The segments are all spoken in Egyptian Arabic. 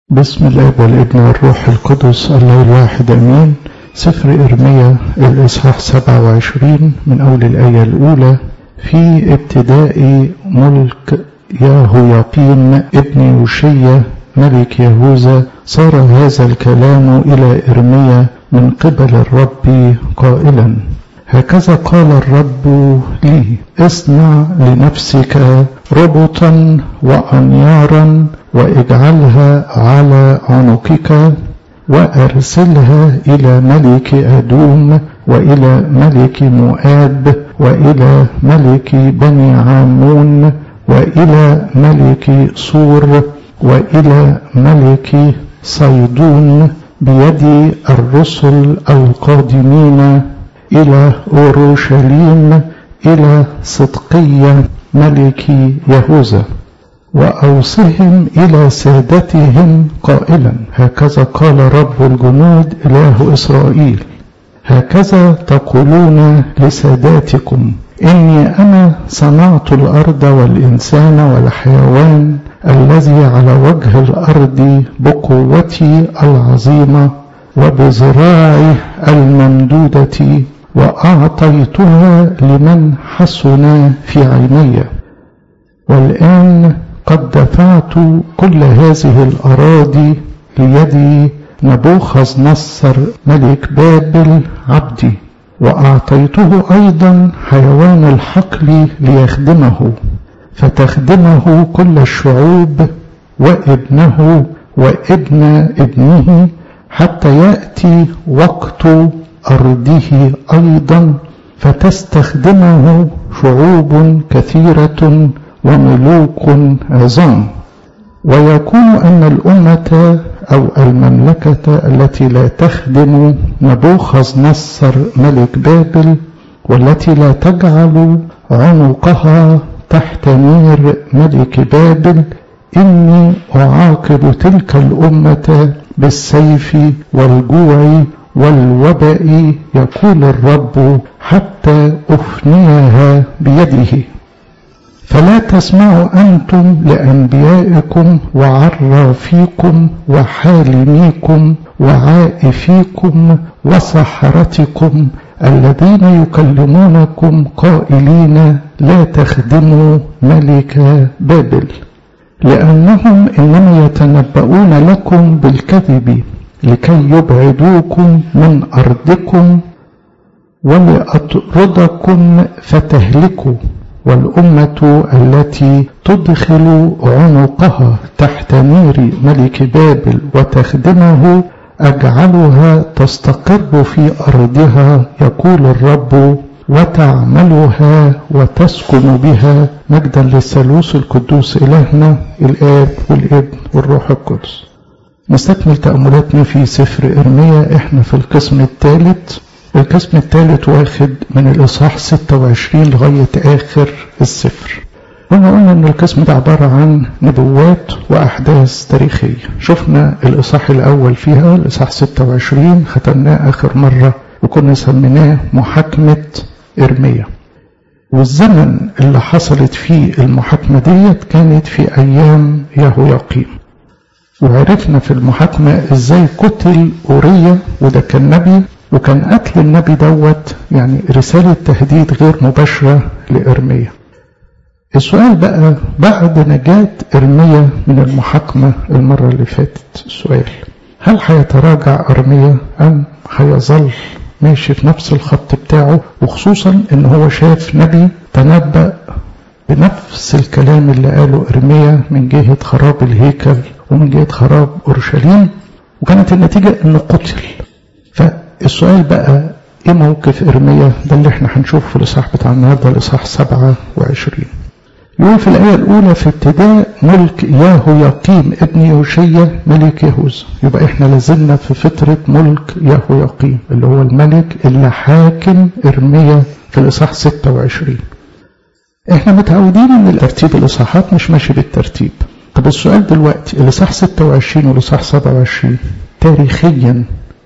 بسم الله والابن والروح القدس الله الواحد امين سفر ارميا الاصحاح 27 من اول الايه الاولى في ابتداء ملك ياهوياقيم ابن يوشيا ملك يهوذا صار هذا الكلام الى ارميا من قبل الرب قائلا هكذا قال الرب لي اصنع لنفسك ربطا وانيارا واجعلها على عنقك وارسلها الى ملك ادوم والى ملك مؤاب والى ملك بني عامون والى ملك صور والى ملك صيدون بيد الرسل القادمين الى اورشليم الى صدقيه ملك يهوذا وأوصهم إلى سادتهم قائلا هكذا قال رب الجنود إله إسرائيل هكذا تقولون لساداتكم إني أنا صنعت الأرض والإنسان والحيوان الذي على وجه الأرض بقوتي العظيمة وبذراعي الممدودة وأعطيتها لمن حسن في عيني والآن قد دفعت كل هذه الأراضي ليد نبوخذ نصر ملك بابل عبدي وأعطيته أيضا حيوان الحقل ليخدمه فتخدمه كل الشعوب وابنه وابن ابنه حتى يأتي وقت أرضه أيضا فتستخدمه شعوب كثيرة وملوك عظام ويكون أن الأمة أو المملكة التي لا تخدم نبوخذ نصر ملك بابل والتي لا تجعل عنقها تحت نير ملك بابل إني أعاقب تلك الأمة بالسيف والجوع والوباء يقول الرب حتى أفنيها بيده فلا تسمعوا أنتم لأنبيائكم وعرافيكم وحالميكم وعائفيكم وسحرتكم الذين يكلمونكم قائلين لا تخدموا ملك بابل لأنهم إنما يتنبؤون لكم بالكذب لكي يبعدوكم من أرضكم ولأطردكم فتهلكوا والأمة التي تدخل عنقها تحت نير ملك بابل وتخدمه أجعلها تستقر في أرضها يقول الرب وتعملها وتسكن بها مجدا للثالوث القدوس إلهنا الآب والابن والروح القدس نستكمل تأملاتنا في سفر إرميا إحنا في القسم الثالث القسم الثالث واخد من الإصحاح 26 لغاية آخر السفر قلنا قلنا إن القسم ده عبارة عن نبوات وأحداث تاريخية شفنا الإصحاح الأول فيها الإصحاح 26 ختمناه آخر مرة وكنا سميناه محاكمة إرميا والزمن اللي حصلت فيه المحاكمة ديت كانت في أيام يهوياقيم وعرفنا في المحاكمة ازاي قتل أوريا وده كان نبي وكان قتل النبي دوت يعني رسالة تهديد غير مباشرة لإرميا السؤال بقى بعد نجاة إرميا من المحاكمة المرة اللي فاتت السؤال هل هيتراجع إرميا أم هيظل ماشي في نفس الخط بتاعه وخصوصا ان هو شاف نبي تنبأ بنفس الكلام اللي قاله إرميا من جهة خراب الهيكل ومن جهة خراب أورشليم وكانت النتيجة انه قتل فالسؤال بقى ايه موقف إرميا ده اللي احنا هنشوفه في الإصحاح بتاع النهاردة الإصحاح 27 يقول في الآية الأولى في ابتداء ملك ياهوياقيم ابن يوشيا ملك يهوذا يبقى احنا لازلنا في فترة ملك ياهوياقيم اللي هو الملك اللي حاكم إرميا في الإصحاح 26 احنا متعودين ان ترتيب الإصحاحات مش ماشي بالترتيب طب السؤال دلوقتي الإصحاح 26 والإصحاح 27 تاريخيا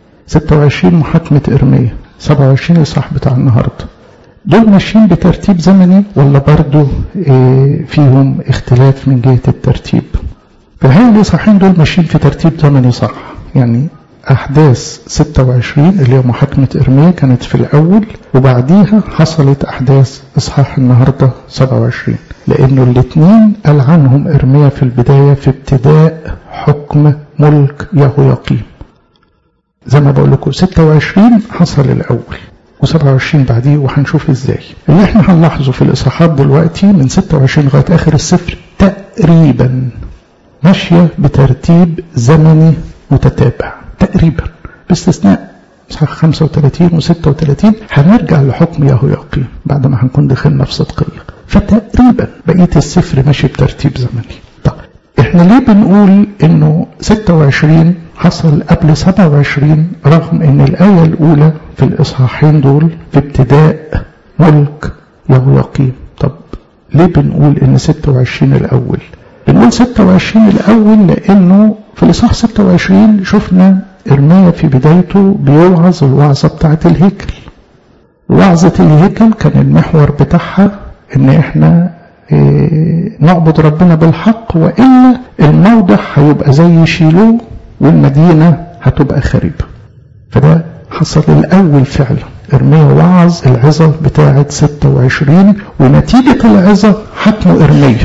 26 محاكمة إرميا 27 الإصحاح بتاع النهارده دول ماشيين بترتيب زمني ولا برضه فيهم اختلاف من جهة الترتيب في الحقيقة الإصحاحين دول ماشيين في ترتيب زمني صح يعني أحداث 26 اللي هي محاكمة إرميا كانت في الأول وبعديها حصلت أحداث إصحاح النهاردة 27 لأنه الاثنين قال عنهم إرميا في البداية في ابتداء حكم ملك يهوياقيم زي ما بقول لكم 26 حصل الأول و27 بعديه وهنشوف ازاي اللي احنا هنلاحظه في الإصحاحات دلوقتي من 26 لغاية آخر السفر تقريبا ماشية بترتيب زمني متتابع تقريبا باستثناء صح 35 و36 هنرجع لحكم يهوياقيم بعد ما هنكون دخلنا في صدقية فتقريبا بقية السفر ماشي بترتيب زمني طب احنا ليه بنقول انه 26 حصل قبل 27 رغم ان الآية الأولى في الإصحاحين دول في ابتداء ملك يهوياقيم طب ليه بنقول ان 26 الأول بنقول 26 الأول لأنه في الإصحاح 26 شفنا إرميا في بدايته بيوعظ الوعظة بتاعة الهيكل وعظة الهيكل كان المحور بتاعها إن إحنا إيه نعبد ربنا بالحق وإلا الموضع هيبقى زي شيلو والمدينة هتبقى خريبة فده حصل الأول فعلا إرميا وعظ العظة بتاعة 26 ونتيجة العظة حكموا إرميا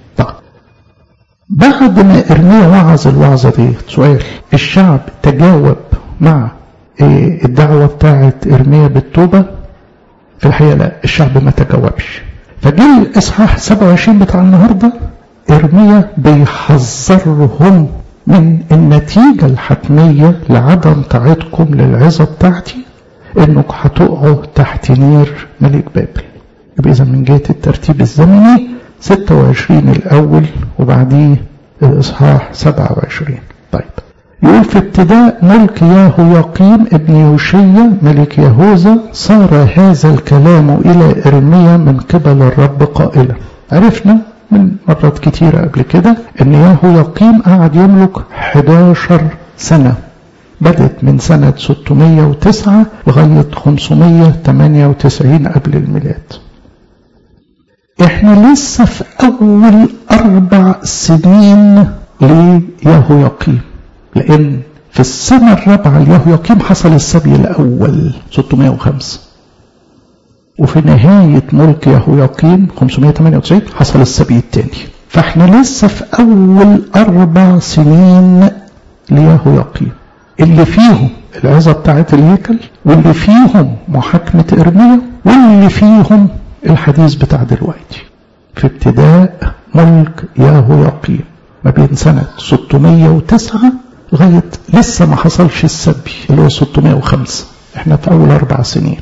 بعد ما إرميا وعظ الوعظة دي سؤال الشعب تجاوب مع إيه الدعوة بتاعت إرميا بالتوبة في الحقيقة لا الشعب ما تجاوبش فجه الإصحاح 27 بتاع النهاردة إرميا بيحذرهم من النتيجة الحتمية لعدم طاعتكم للعظة بتاعتي إنك هتقعوا تحت نير ملك بابل يبقى إذا من جهة الترتيب الزمني 26 الأول وبعديه الإصحاح 27 طيب يقول في ابتداء ملك ياهوياقيم ابن يوشيا ملك يهوذا صار هذا الكلام إلى إرميا من قبل الرب قائلا عرفنا من مرات كتيرة قبل كده ان ياهوياقيم قعد يملك 11 سنة بدت من سنة 609 لغاية 598 قبل الميلاد احنا لسه في اول اربع سنين ليهوياقيم لان في السنة الرابعة ليهوياقيم حصل السبي الاول 605 وفي نهاية ملك يهوياقيم 598 حصل السبي الثاني فاحنا لسه في اول اربع سنين ليهوياقيم اللي فيهم العظة بتاعت الهيكل واللي فيهم محاكمة ارميا واللي فيهم الحديث بتاع دلوقتي في ابتداء ملك ياهوياقيم ما بين سنة 609 لغاية لسه ما حصلش السبي اللي هو 605 احنا في أول أربع سنين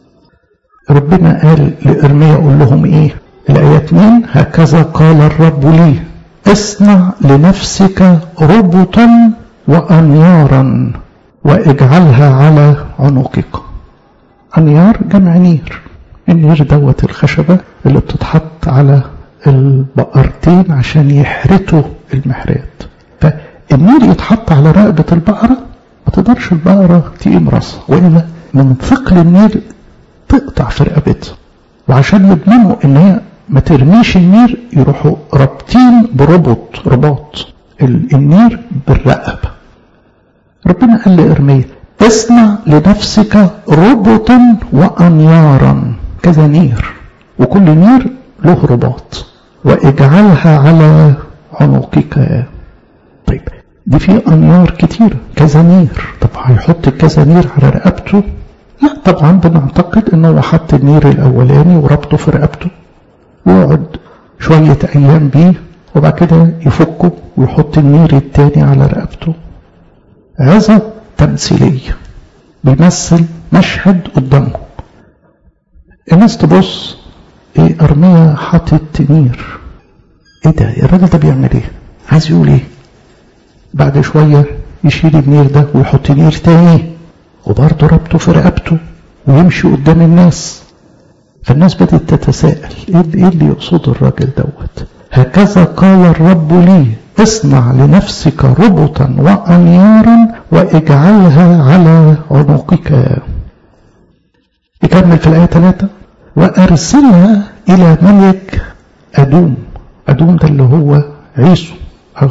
ربنا قال لإرميا قول لهم إيه الآية 2 هكذا قال الرب لي اصنع لنفسك ربطا وأنيارا واجعلها على عنقك أنيار جمع نير النير دوت الخشبة اللي بتتحط على البقرتين عشان يحرتوا المحرات فالنير يتحط على رقبة البقرة ما تقدرش البقرة تقيم راسها وإلا من ثقل النير تقطع في رقبتها وعشان يضمنوا ان هي ما ترميش النير يروحوا رابطين بربط رباط النير بالرقبة ربنا قال لإرميا اصنع لنفسك ربطا وأنيارا كذا نير وكل نير له رباط واجعلها على عنقك طيب دي في أنيار كتير كذا نير طب هيحط كذا نير على رقبته لا طبعا بنعتقد انه حط النير الاولاني وربطه في رقبته ويقعد شوية ايام بيه وبعد كده يفكه ويحط النير التاني على رقبته عظة تمثيلية بيمثل مشهد قدامه الناس تبص ايه ارميا حاطط نير ايه ده الراجل ده بيعمل ايه عايز يقول ايه بعد شوية يشيل النير ده ويحط نير تاني وبرضه ربطه في رقبته ويمشي قدام الناس فالناس بدأت تتساءل ايه اللي يقصده الراجل دوت هكذا قال الرب لي اصنع لنفسك ربطا وأنيارا واجعلها على عنقك يكمل في الآية 3 وأرسلها إلى ملك أدوم أدوم ده اللي هو عيسو أخو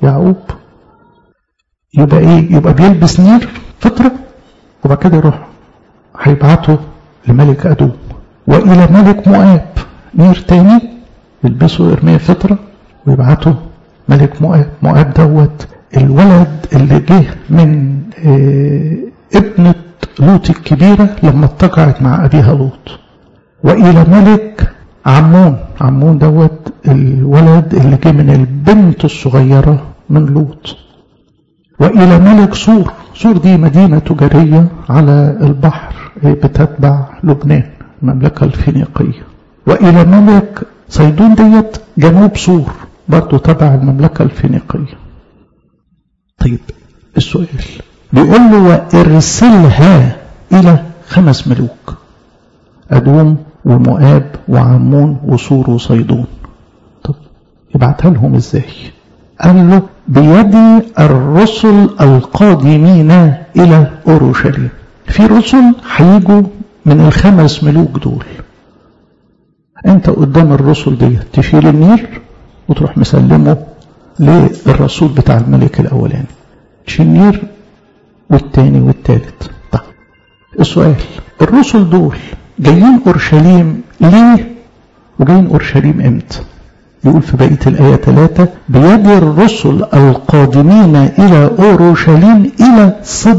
يعقوب يبقى ايه يبقى بيلبس نير فطرة وبعد كده يروح هيبعته لملك أدوم وإلى ملك مؤاب نير تاني يلبسه إرميا فطرة ويبعته ملك مؤاب مؤاب دوت الولد اللي جه من اه ابنة لوط الكبيرة لما اتقعت مع أبيها لوط وإلى ملك عمون عمون دوت الولد اللي جه من البنت الصغيرة من لوط وإلى ملك سور سور دي مدينة تجارية على البحر بتتبع لبنان المملكة الفينيقية وإلى ملك صيدون ديت جنوب سور برضو تبع المملكة الفينيقية طيب السؤال بيقول له وارسلها إلى خمس ملوك أدوم ومؤاب وعمون وسور وصيدون طب يبعتها لهم ازاي قال له بيد الرسل القادمين إلى أورشليم في رسل هيجوا من الخمس ملوك دول انت قدام الرسل دي تشيل النير وتروح مسلمه للرسول بتاع الملك الأولاني تشيل النير والتاني والتالت طيب السؤال الرسل دول جايين أورشليم ليه وجايين أورشليم امتى يقول في بقية الآية 3 بيد الرسل القادمين إلى أورشليم إلى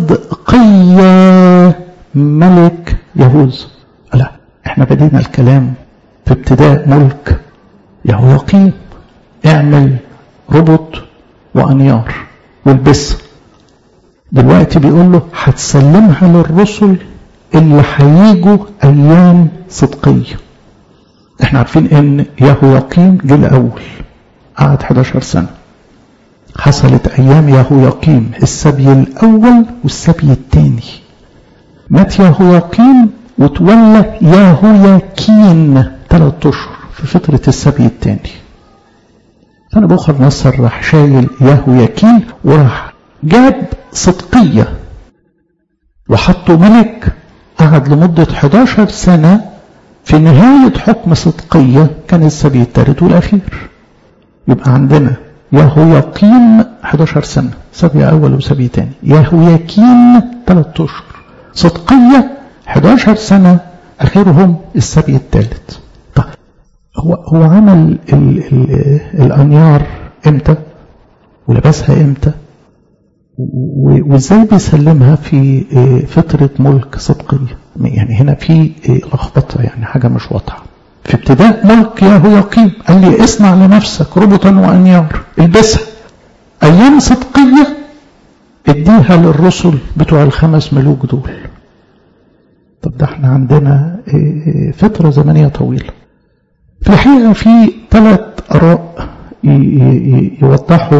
صدقية ملك يهوذا لا احنا بدينا الكلام في ابتداء ملك يهوياقيم اعمل ربط وأنيار والبسها دلوقتي بيقول له هتسلمها للرسل اللي هيجوا أيام صدقية احنا عارفين ان يهوياقيم جه الاول قعد 11 سنه حصلت ايام يهوياقيم السبي الاول والسبي الثاني مات يهوياقيم وتولى يهوياكين ثلاث اشهر في فتره السبي الثاني فانا بخر نصر راح شايل يهوياكين وراح جاب صدقيه وحطه ملك قعد لمده 11 سنه في نهاية حكم صدقية كان السبي الثالث والأخير يبقى عندنا يهوياقيم 11 سنة سبي أول وسبي ثاني يهوياكين 3 أشهر صدقية 11 سنة آخرهم السبي الثالث طيب هو هو عمل ال ال الأنيار إمتى ولبسها إمتى وازاي بيسلمها في فترة ملك صدقية يعني هنا في لخبطة يعني حاجة مش واضحة في ابتداء ملك يهوياقيم قال لي اصنع لنفسك ربطا وانيار البسها ايام صدقية اديها للرسل بتوع الخمس ملوك دول طب ده احنا عندنا فترة زمنية طويلة في الحقيقة في ثلاث آراء يوضحوا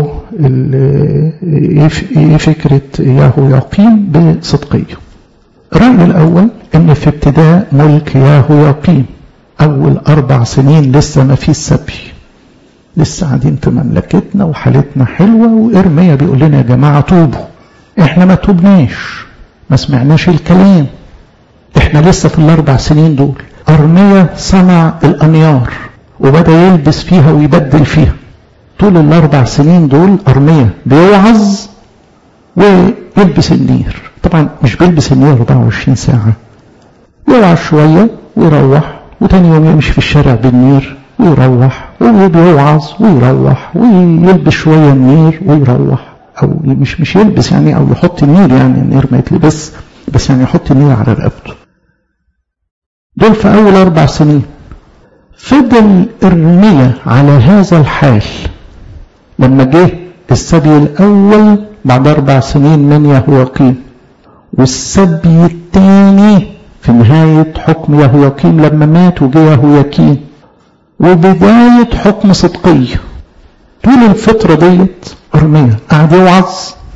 ايه فكرة يهوياقيم بصدقية الرأي الأول ان في ابتداء ملك يهوياقيم أول أربع سنين لسه ما في السبي لسه قاعدين في مملكتنا وحالتنا حلوة وإرميا بيقول لنا يا جماعة توبوا احنا ما توبناش ما سمعناش الكلام احنا لسه في الأربع سنين دول أرميا صنع الأنيار وبدأ يلبس فيها ويبدل فيها طول الأربع سنين دول أرمية بيوعظ ويلبس النير طبعا مش بيلبس النير 24 ساعة يوعظ شوية ويروح وتاني يوم يمشي في الشارع بالنير ويروح وبيوعظ ويروح ويلبس شوية النير ويروح أو مش مش يلبس يعني أو يحط النير يعني النير ما يتلبس بس يعني يحط النير على رقبته دول في أول أربع سنين فضل إرميا على هذا الحال لما جه السبي الأول بعد أربع سنين من يهوياقيم والسبي الثاني في نهاية حكم يهوياقيم لما مات وجه يهوياكين وبداية حكم صدقية طول الفترة ديت أرميا قعد يوعظ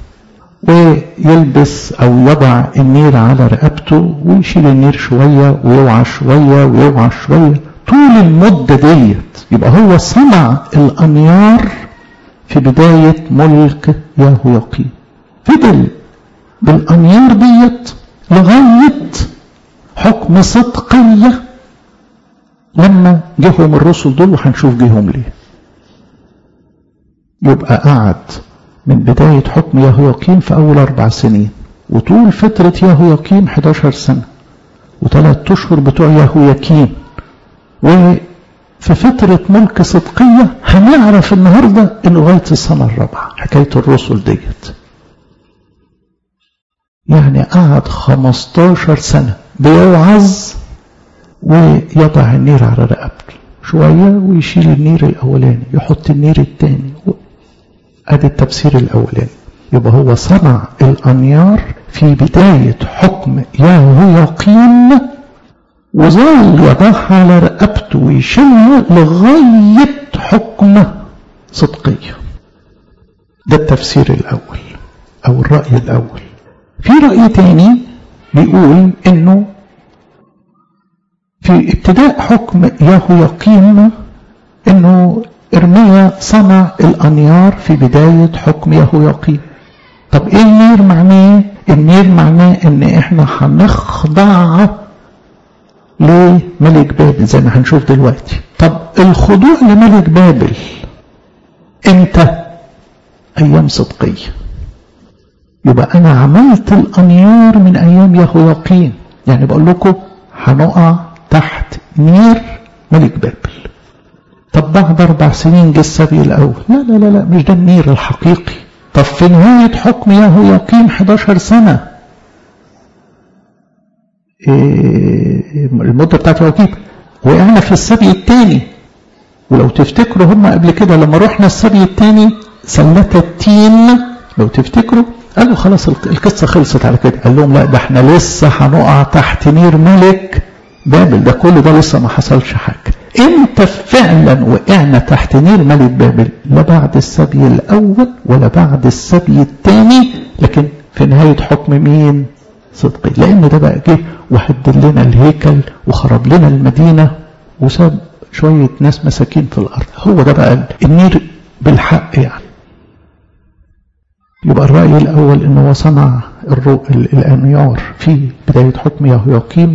ويلبس أو يضع النير على رقبته ويشيل النير شوية ويوعى شوية ويوعى شوية طول المدة ديت يبقى هو صنع الأنيار في بداية ملك يهوياقيم فضل بالأنيار ديت لغاية حكم صدقية لما جيهم الرسل دول وهنشوف جيهم ليه يبقى قعد من بداية حكم يهوياقيم في أول أربع سنين وطول فترة يهوياقيم 11 سنة وثلاث أشهر بتوع يهوياكيم وفي فترة ملك صدقية هنعرف النهاردة إن لغاية السنة الرابعة حكاية الرسل ديت يعني قعد 15 سنة بيوعظ ويضع النير على رقبته شوية ويشيل النير الأولاني يحط النير الثاني ادي التفسير الأولاني يبقى هو صنع الأنيار في بداية حكم يهوياقيم وظل يضعها على رقبته ويشيلها لغاية حكم صدقية ده التفسير الأول أو الرأي الأول في رأي تاني بيقول إنه في ابتداء حكم يهوياقيم إنه إرميا صنع الأنيار في بداية حكم يهوياقيم طب إيه النير معناه؟ النير معناه إن إحنا هنخضع لملك بابل زي ما هنشوف دلوقتي طب الخضوع لملك بابل امتى ايام صدقية يبقى انا عملت الانيار من ايام يهوياقين يعني بقول لكم هنقع تحت نير ملك بابل طب بعد اربع سنين جه السبي الاول لا لا لا لا مش ده النير الحقيقي طب في نهاية حكم يهوياقيم 11 سنة المدة بتاعت يهوياقيم وقعنا في السبي الثاني ولو تفتكروا هم قبل كده لما رحنا السبي الثاني سلة التين لو تفتكروا قالوا خلاص القصة خلصت على كده قال لهم لا ده احنا لسه هنقع تحت نير ملك بابل ده كل ده لسه ما حصلش حاجة امتى فعلا وقعنا تحت نير ملك بابل لا بعد السبي الاول ولا بعد السبي الثاني لكن في نهاية حكم مين صدقي لان ده بقى جه وهدل لنا الهيكل وخرب لنا المدينة وساب شوية ناس مساكين في الأرض هو ده بقى النير بالحق يعني يبقى الرأي الأول أنه هو صنع الأنيار في بداية حكم يهوياقيم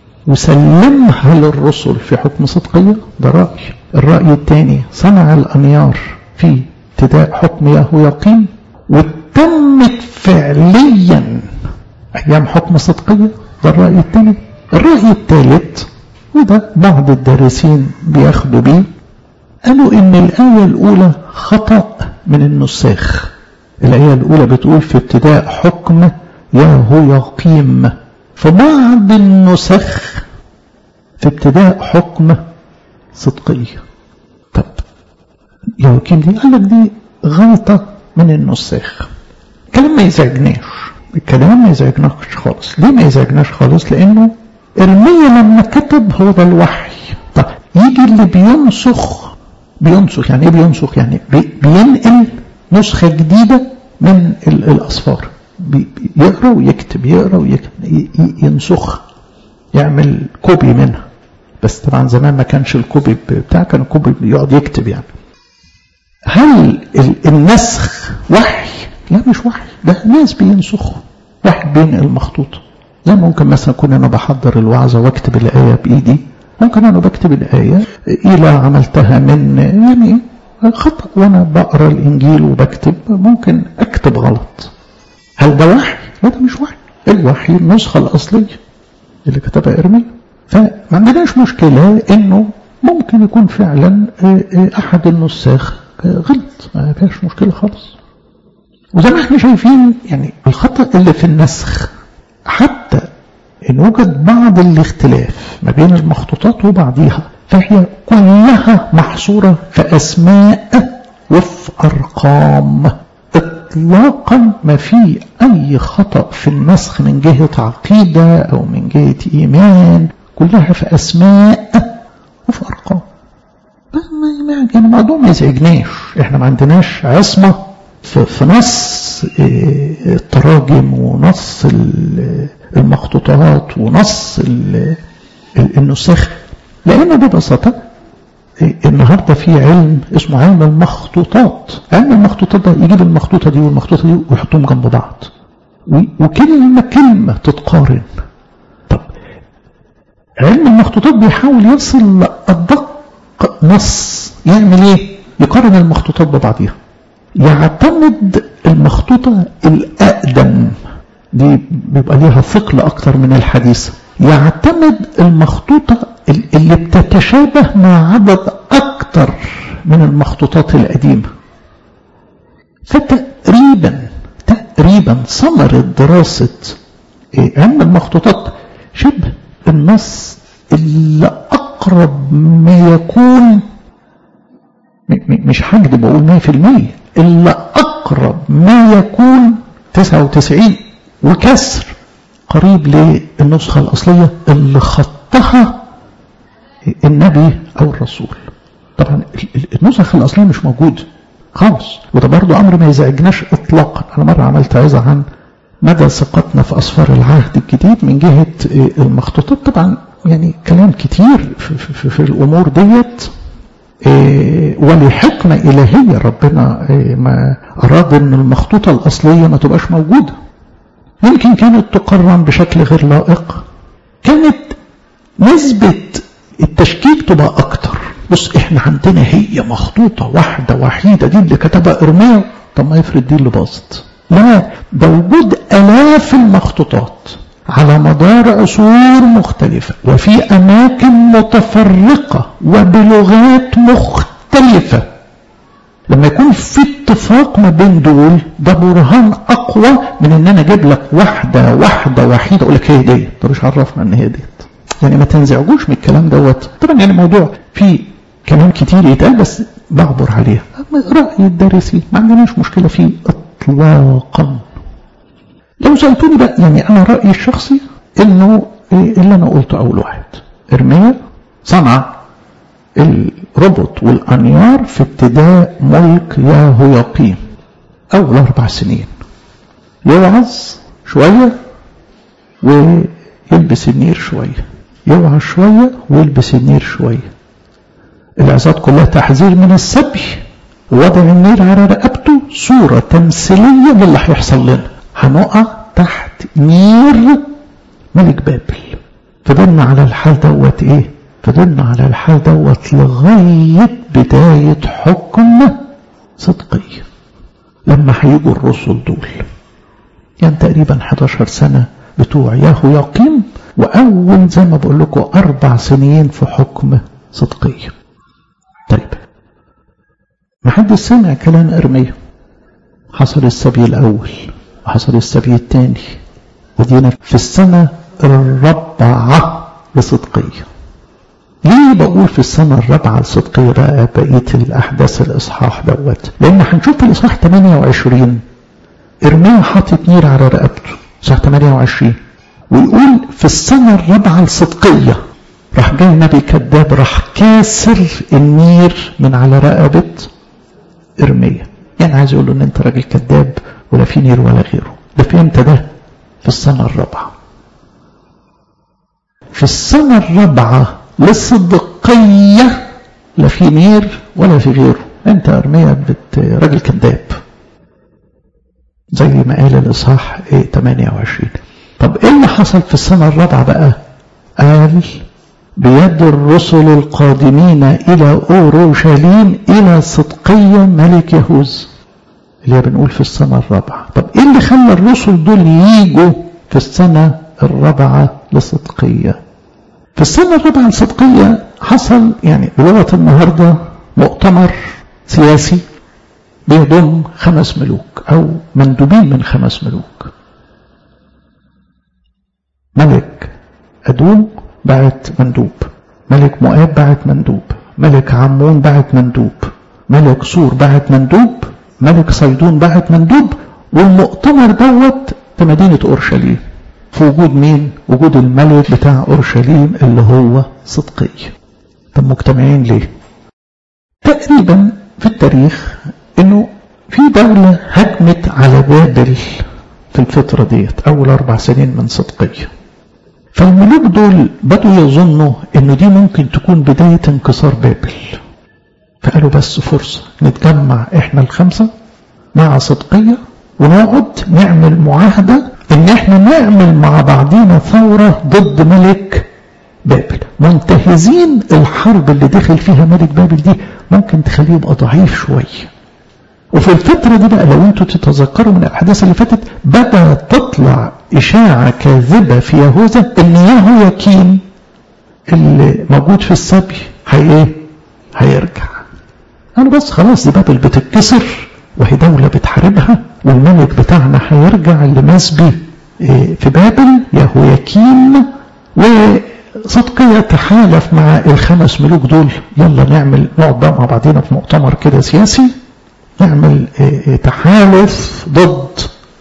وسلمها للرسل في حكم صدقية ده رأي الرأي الثاني صنع الأنيار في ابتداء حكم يهوياقيم وتمت فعليا أيام حكم صدقية ده الرأي الثاني الرأي الثالث وده بعض الدارسين بياخدوا بيه قالوا ان الآية الأولى خطأ من النساخ الآية الأولى بتقول في ابتداء حكم يهوياقيم فبعض النسخ في ابتداء حكم صدقية طب يهوياقيم دي قال لك دي غلطة من النساخ الكلام ما يزعجناش الكلام ما يزعجناش خالص ليه ما يزعجناش خالص لأنه إرميا لما كتب هو ده الوحي طب يجي اللي بينسخ بينسخ يعني ايه بينسخ يعني بي بينقل نسخة جديدة من الأصفار يقرأ ويكتب يقرأ ويكتب ينسخ يعمل كوبي منها بس طبعا زمان ما كانش الكوبي بتاع كان الكوبي يقعد يكتب يعني هل النسخ وحي لا مش وحي ده ناس بينسخوا واحد بينقل مخطوطه زي ممكن مثلا أكون أنا بحضر الوعظة واكتب الآية بإيدي ممكن أنا بكتب الآية إلى عملتها من يعني خطأ وأنا بقرأ الإنجيل وبكتب ممكن أكتب غلط هل ده وحي؟ لا ده مش وحي الوحي النسخة الأصلية اللي كتبها إرميا فما عندناش مشكلة إنه ممكن يكون فعلا أحد النساخ غلط ما فيهاش مشكلة خالص وزي ما احنا شايفين يعني الخطأ اللي في النسخ حتى إن وجد بعض الاختلاف ما بين المخطوطات وبعضها فهي كلها محصورة في أسماء وفي أرقام إطلاقا ما في أي خطأ في النسخ من جهة عقيدة أو من جهة إيمان كلها في أسماء وفي أرقام يعني الموضوع ما يزعجناش احنا ما عندناش عصمة في, في نص التراجم ونص المخطوطات ونص النسخ لأن ببساطة النهاردة في علم اسمه علم المخطوطات علم المخطوطات ده يجيب المخطوطة دي والمخطوطة دي ويحطهم جنب بعض وكلمة كلمة تتقارن طب علم المخطوطات بيحاول يصل لأدق نص يعمل ايه يقارن المخطوطات ببعضها يعتمد المخطوطة الأقدم دي بيبقى ليها ثقل أكتر من الحديثة يعتمد المخطوطة اللي بتتشابه مع عدد أكتر من المخطوطات القديمة فتقريبا تقريبا ثمرة دراسة علم المخطوطات شبه النص اللي أقرب ما يكون مش هكذب بقول 100% إلا أقرب ما يكون 99 وكسر قريب للنسخة الأصلية اللي خطها النبي أو الرسول طبعا النسخ الأصلية مش موجودة خالص وده برضو أمر ما يزعجناش إطلاقا أنا مرة عملت عظة عن مدى ثقتنا في أسفار العهد الجديد من جهة المخطوطات طبعا يعني كلام كتير في, في, في الأمور ديت ولحكمة إلهية ربنا ما أراد أن المخطوطة الأصلية ما تبقاش موجودة يمكن كانت تقرن بشكل غير لائق كانت نسبة التشكيك تبقى أكتر بص إحنا عندنا هي مخطوطة واحدة وحيدة دي اللي كتبها إرميا طب ما يفرض دي اللي باظت لا ده وجود آلاف المخطوطات على مدار عصور مختلفة وفي أماكن متفرقة وبلغات مختلفة لما يكون في اتفاق ما بين دول ده برهان أقوى من إن أنا أجيب لك واحدة واحدة وحيدة أقول لك هي دي طب مش عرفنا إن هي ديت يعني ما تنزعجوش من الكلام دوت طبعا يعني موضوع فيه كلام كتير يتقال بس بعبر عليها رأي الدارسين ما عندناش مشكلة فيه إطلاقا لو سألتوني بقى يعني أنا رأيي الشخصي إنه اللي أنا قلته أول واحد إرميا صنع الربط والأنيار في ابتداء ملك ياهوياقيم أول أربع سنين يوعظ شوية ويلبس النير شوية يوعظ شوية ويلبس النير شوية العظات كلها تحذير من السبي ووضع النير على رقبته صورة تمثيلية للي هيحصل لنا هنقع تحت نير ملك بابل فضلنا على الحال دوت ايه فضلنا على الحال دوت لغاية بداية حكم صدقية لما هيجوا الرسل دول يعني تقريبا 11 سنة بتوع ياهو يقيم وأول زي ما بقول لكم أربع سنين في حكم صدقية طيب محدش سمع كلام إرميا حصل السبي الأول وحصل السبي الثاني ودينا في السنة الرابعة لصدقية ليه بقول في السنة الرابعة لصدقية بقى بقية الأحداث الإصحاح دوت لأن هنشوف في الإصحاح 28 إرميا حاطط نير على رقبته إصحاح 28 ويقول في السنة الرابعة لصدقية راح جاي نبي كذاب راح كاسر النير من على رقبة إرميا يعني عايز يقول له إن أنت راجل كذاب ولا في نير ولا غيره ده في امتى ده في السنة الرابعة في السنة الرابعة للصدقية لا في نير ولا في غيره انت ارميا بت راجل كذاب زي ما قال الاصحاح ايه 28 طب ايه اللي حصل في السنة الرابعة بقى قال بيد الرسل القادمين الى اورشليم الى صدقية ملك يهوذا اللي هي بنقول في السنة الرابعة طب ايه اللي خلى الرسل دول ييجوا في السنة الرابعة لصدقية في السنة الرابعة لصدقية حصل يعني بلغة النهاردة مؤتمر سياسي بيضم خمس ملوك أو مندوبين من خمس ملوك ملك أدوم بعت مندوب ملك مؤاب بعت مندوب ملك عمون بعت مندوب ملك سور بعت مندوب ملك صيدون بعت مندوب والمؤتمر دوت في مدينة أورشليم في وجود مين؟ وجود الملك بتاع أورشليم اللي هو صدقي طب مجتمعين ليه؟ تقريبا في التاريخ انه في دولة هجمت على بابل في الفترة ديت أول أربع سنين من صدقية فالملوك دول بدوا يظنوا انه دي ممكن تكون بداية انكسار بابل فقالوا بس فرصة نتجمع احنا الخمسة مع صدقية ونقعد نعمل معاهدة ان احنا نعمل مع بعضينا ثورة ضد ملك بابل منتهزين الحرب اللي دخل فيها ملك بابل دي ممكن تخليه يبقى ضعيف شوية وفي الفترة دي بقى لو انتوا تتذكروا من الأحداث اللي فاتت بدأ تطلع إشاعة كاذبة في يهوذا إن يهوياكين اللي موجود في السبي هي ايه؟ هيرجع. أنا بس خلاص دي بابل بتتكسر وهي دولة بتحاربها والملك بتاعنا هيرجع اللي مسبي في بابل يهوياكين وصدقية تحالف مع الخمس ملوك دول يلا نعمل نقعد بقى مع بعضينا في مؤتمر كده سياسي نعمل تحالف ضد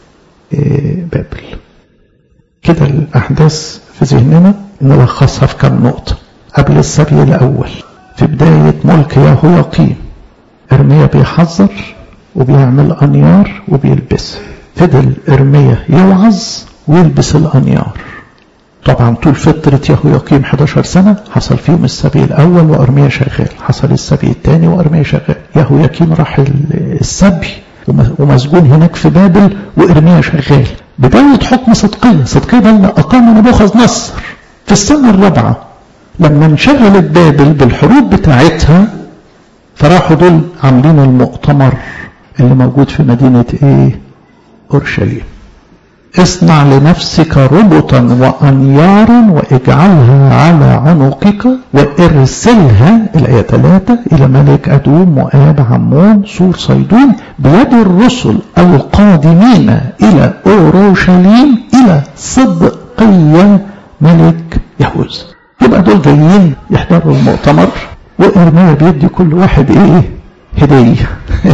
بابل كده الأحداث في ذهننا نلخصها في كم نقطة قبل السبي الأول في بداية ملك يهوياقيم إرميا بيحذر وبيعمل أنيار وبيلبسها فضل إرميا يوعظ ويلبس الأنيار طبعا طول فترة يهوياقيم 11 سنة حصل فيهم السبي الأول وأرميا شغال حصل السبي الثاني وأرميا شغال يهوياقيم راح السبي ومسجون هناك في بابل وإرميا شغال بداية حكم صدقية صدقية ده اللي أقام نبوخذ نصر في السنة الرابعة لما انشغلت بابل بالحروب بتاعتها فراحوا دول عاملين المؤتمر اللي موجود في مدينة ايه اورشليم اصنع لنفسك ربطا وانيارا واجعلها على عنقك وارسلها الايه 3 الى ملك ادوم مؤاب عمون سور صيدون بيد الرسل القادمين الى اورشليم الى صدقيه ملك يهوذا يبقى دول جايين يحضروا المؤتمر وارميا بيدي كل واحد ايه هديه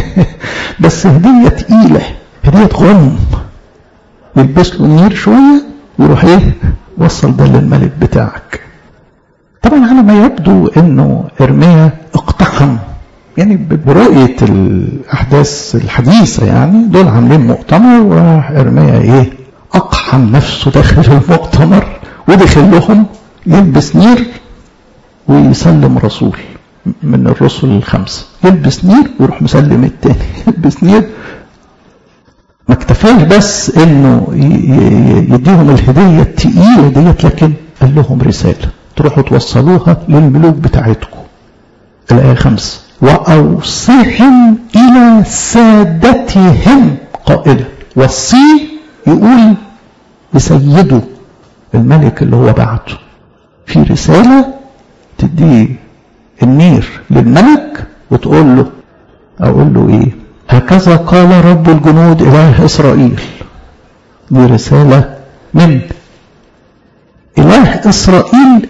بس هديه تقيله هديه غم يلبس له النير شويه ويروح ايه وصل ده للملك بتاعك طبعا على ما يبدو انه ارميا اقتحم يعني برؤية الأحداث الحديثة يعني دول عاملين مؤتمر وراح إرميا إيه أقحم نفسه داخل المؤتمر ودخل لهم يلبس نير ويسلم رسول من الرسل الخمسة يلبس نير ويروح مسلم التاني يلبس نير ما اكتفاش بس انه يديهم الهدية التقيلة ديت لكن قال لهم رسالة تروحوا توصلوها للملوك بتاعتكم الآية خمسة وأوصيهم إلى سادتهم قائلا وصيه يقول لسيده الملك اللي هو بعته في رسالة تديه النير للملك وتقول له أقول له إيه هكذا قال رب الجنود إله إسرائيل دي رسالة من إله إسرائيل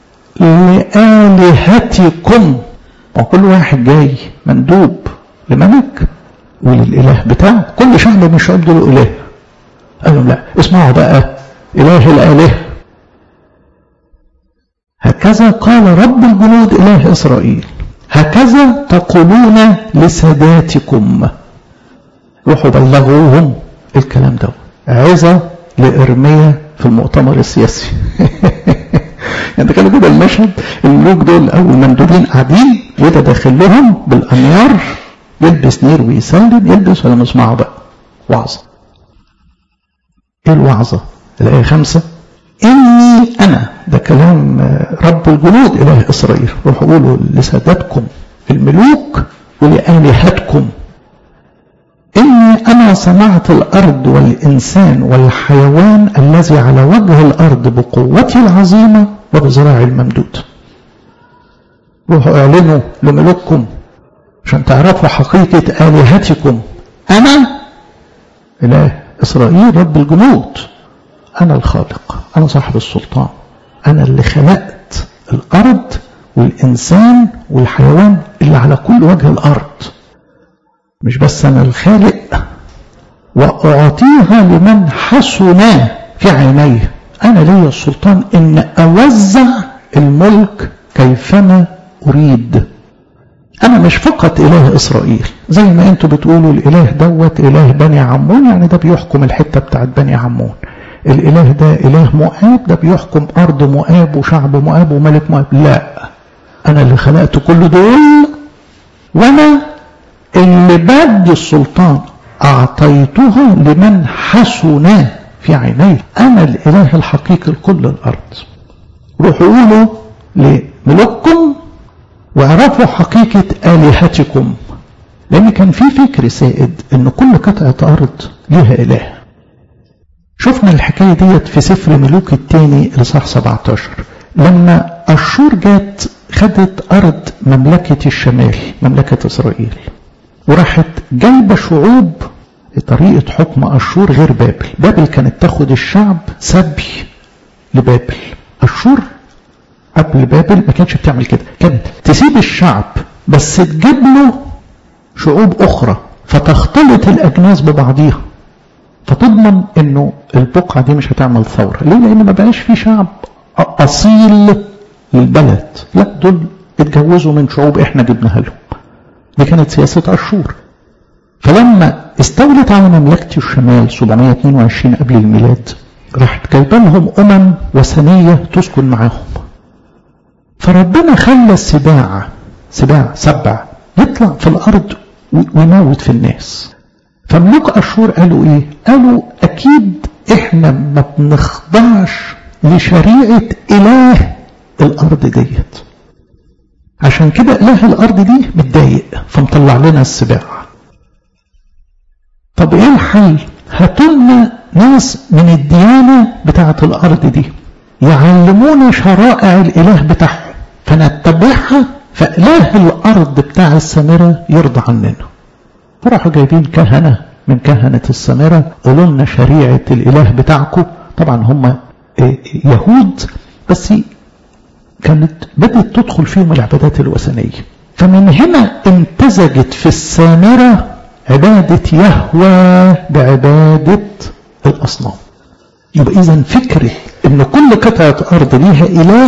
لآلهتكم وكل واحد جاي مندوب لملك وللإله بتاعه كل شعب من الشعوب دول إله قال لهم لا اسمعوا بقى إله الآلهة هكذا قال رب الجنود إله إسرائيل هكذا تقولون لساداتكم روحوا بلغوهم الكلام ده عظة لإرميا في المؤتمر السياسي يعني كانوا كده المشهد الملوك دول أو المندوبين قاعدين وده داخل لهم بالأنيار يلبس نير ويسلم يلبس ولا نسمعه بقى وعظة ايه الوعظة الآية خمسة إني أنا ده كلام رب الجنود إله إسرائيل روحوا قولوا لسادتكم الملوك ولآلهتكم إني أنا صنعت الأرض والإنسان والحيوان الذي على وجه الأرض بقوتي العظيمة وبذراعي الممدود روحوا اعلنوا لملوككم عشان تعرفوا حقيقة آلهتكم أنا إله إسرائيل رب الجنود أنا الخالق أنا صاحب السلطان أنا اللي خلقت الأرض والإنسان والحيوان اللي على كل وجه الأرض مش بس أنا الخالق وأعطيها لمن حسن في عينيه أنا لي السلطان إن أوزع الملك كيفما أريد أنا مش فقط إله إسرائيل زي ما أنتوا بتقولوا الإله دوت إله بني عمون يعني ده بيحكم الحتة بتاعت بني عمون الإله ده إله مؤاب ده بيحكم أرض مؤاب وشعب مؤاب وملك مؤاب لا أنا اللي خلقت كل دول وأنا اللي بدي السلطان أعطيتها لمن حسن في عيني أنا الإله الحقيقي لكل الأرض روحوا قولوا لملوككم واعرفوا حقيقة آلهتكم لأن كان في فكر سائد إن كل قطعة أرض ليها إله شفنا الحكاية ديت في سفر ملوك الثاني لصح 17 لما أشور جات خدت أرض مملكة الشمال مملكة إسرائيل وراحت جايبة شعوب طريقة حكم أشور غير بابل بابل كانت تاخد الشعب سبي لبابل أشور قبل بابل ما كانتش بتعمل كده كانت تسيب الشعب بس تجيب له شعوب أخرى فتختلط الأجناس ببعضيها فتضمن انه البقعة دي مش هتعمل ثورة ليه لان ما بقاش في شعب اصيل للبلد لا دول اتجوزوا من شعوب احنا جبناها لهم دي كانت سياسة اشور فلما استولت على مملكة الشمال 722 قبل الميلاد راحت جايبه لهم امم وثنية تسكن معاهم فربنا خلى السباع سباع سبع يطلع في الارض ويموت في الناس فملوك أشور قالوا إيه؟ قالوا أكيد إحنا ما بنخضعش لشريعة إله الأرض ديت عشان كده إله الأرض دي متضايق فمطلع لنا السباع طب إيه الحل؟ هاتولنا ناس من الديانة بتاعة الأرض دي يعلمونا شرائع الإله بتاعهم فنتبعها فإله الأرض بتاع السامرة يرضى عننا فراحوا جايبين كهنة من كهنة السامرة قولوا لنا شريعة الإله بتاعكم طبعا هم يهود بس كانت بدأت تدخل فيهم العبادات الوثنية فمن هنا امتزجت في السامرة عبادة يهوى بعبادة الأصنام يبقى إذا فكرة إن كل قطعة أرض ليها إله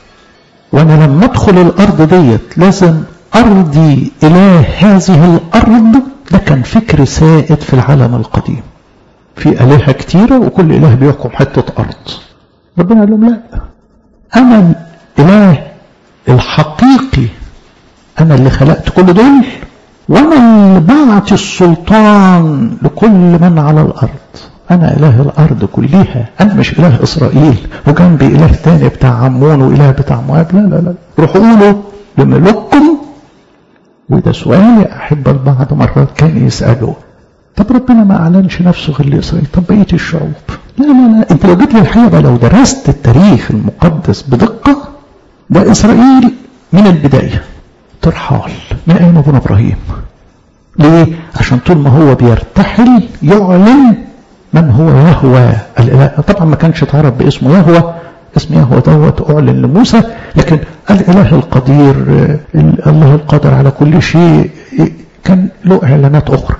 وأنا لما أدخل الأرض ديت لازم أرضي إله هذه الأرض ده كان فكر سائد في العالم القديم في آلهة كتيرة وكل إله بيحكم حتة أرض ربنا قال لهم لا أنا الإله الحقيقي أنا اللي خلقت كل دول وأنا اللي بعطي السلطان لكل من على الأرض أنا إله الأرض كلها أنا مش إله إسرائيل وجنبي إله تاني بتاع عمون وإله بتاع مواب لا لا لا روحوا قولوا لملوككم وده سؤال يا أحب البعض مرات كان يسأله طب ربنا ما أعلنش نفسه غير لإسرائيل طب بقية الشعوب لا لا لا أنت لو جيت للحقيقة لو درست التاريخ المقدس بدقة ده إسرائيل من البداية ترحال من أيام أبونا إبراهيم ليه؟ عشان طول ما هو بيرتحل يعلن من هو يهوى الإله طبعا ما كانش اتعرف باسمه يهوى اسم يهوى دوت أعلن لموسى لكن الإله القدير الله القادر على كل شيء كان له إعلانات أخرى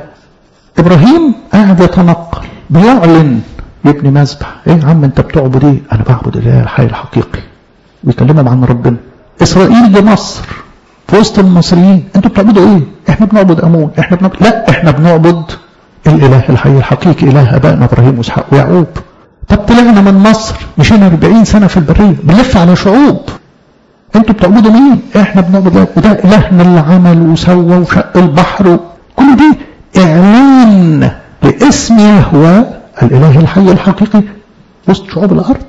فإبراهيم قاعد يتنقل بيعلن يبني مذبح ايه يا عم انت بتعبد ايه انا بعبد الاله الحي الحقيقي ويكلمهم عن ربنا اسرائيل لمصر في وسط المصريين انتوا بتعبدوا ايه احنا بنعبد امون احنا بنعبد لا احنا بنعبد الاله الحي الحقيقي اله ابائنا ابراهيم واسحاق ويعقوب طب طلعنا من مصر مشينا 40 سنه في البريه بنلف على شعوب انتوا بتعبدوا مين احنا بنعبد الله وده الهنا اللي عمل وسوى وشق البحر كل دي اعلان باسم يهوى الاله الحي الحقيقي وسط شعوب الارض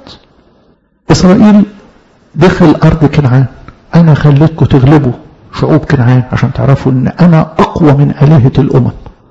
اسرائيل دخل ارض كنعان انا خليتكم تغلبوا شعوب كنعان عشان تعرفوا ان انا اقوى من الهه الامم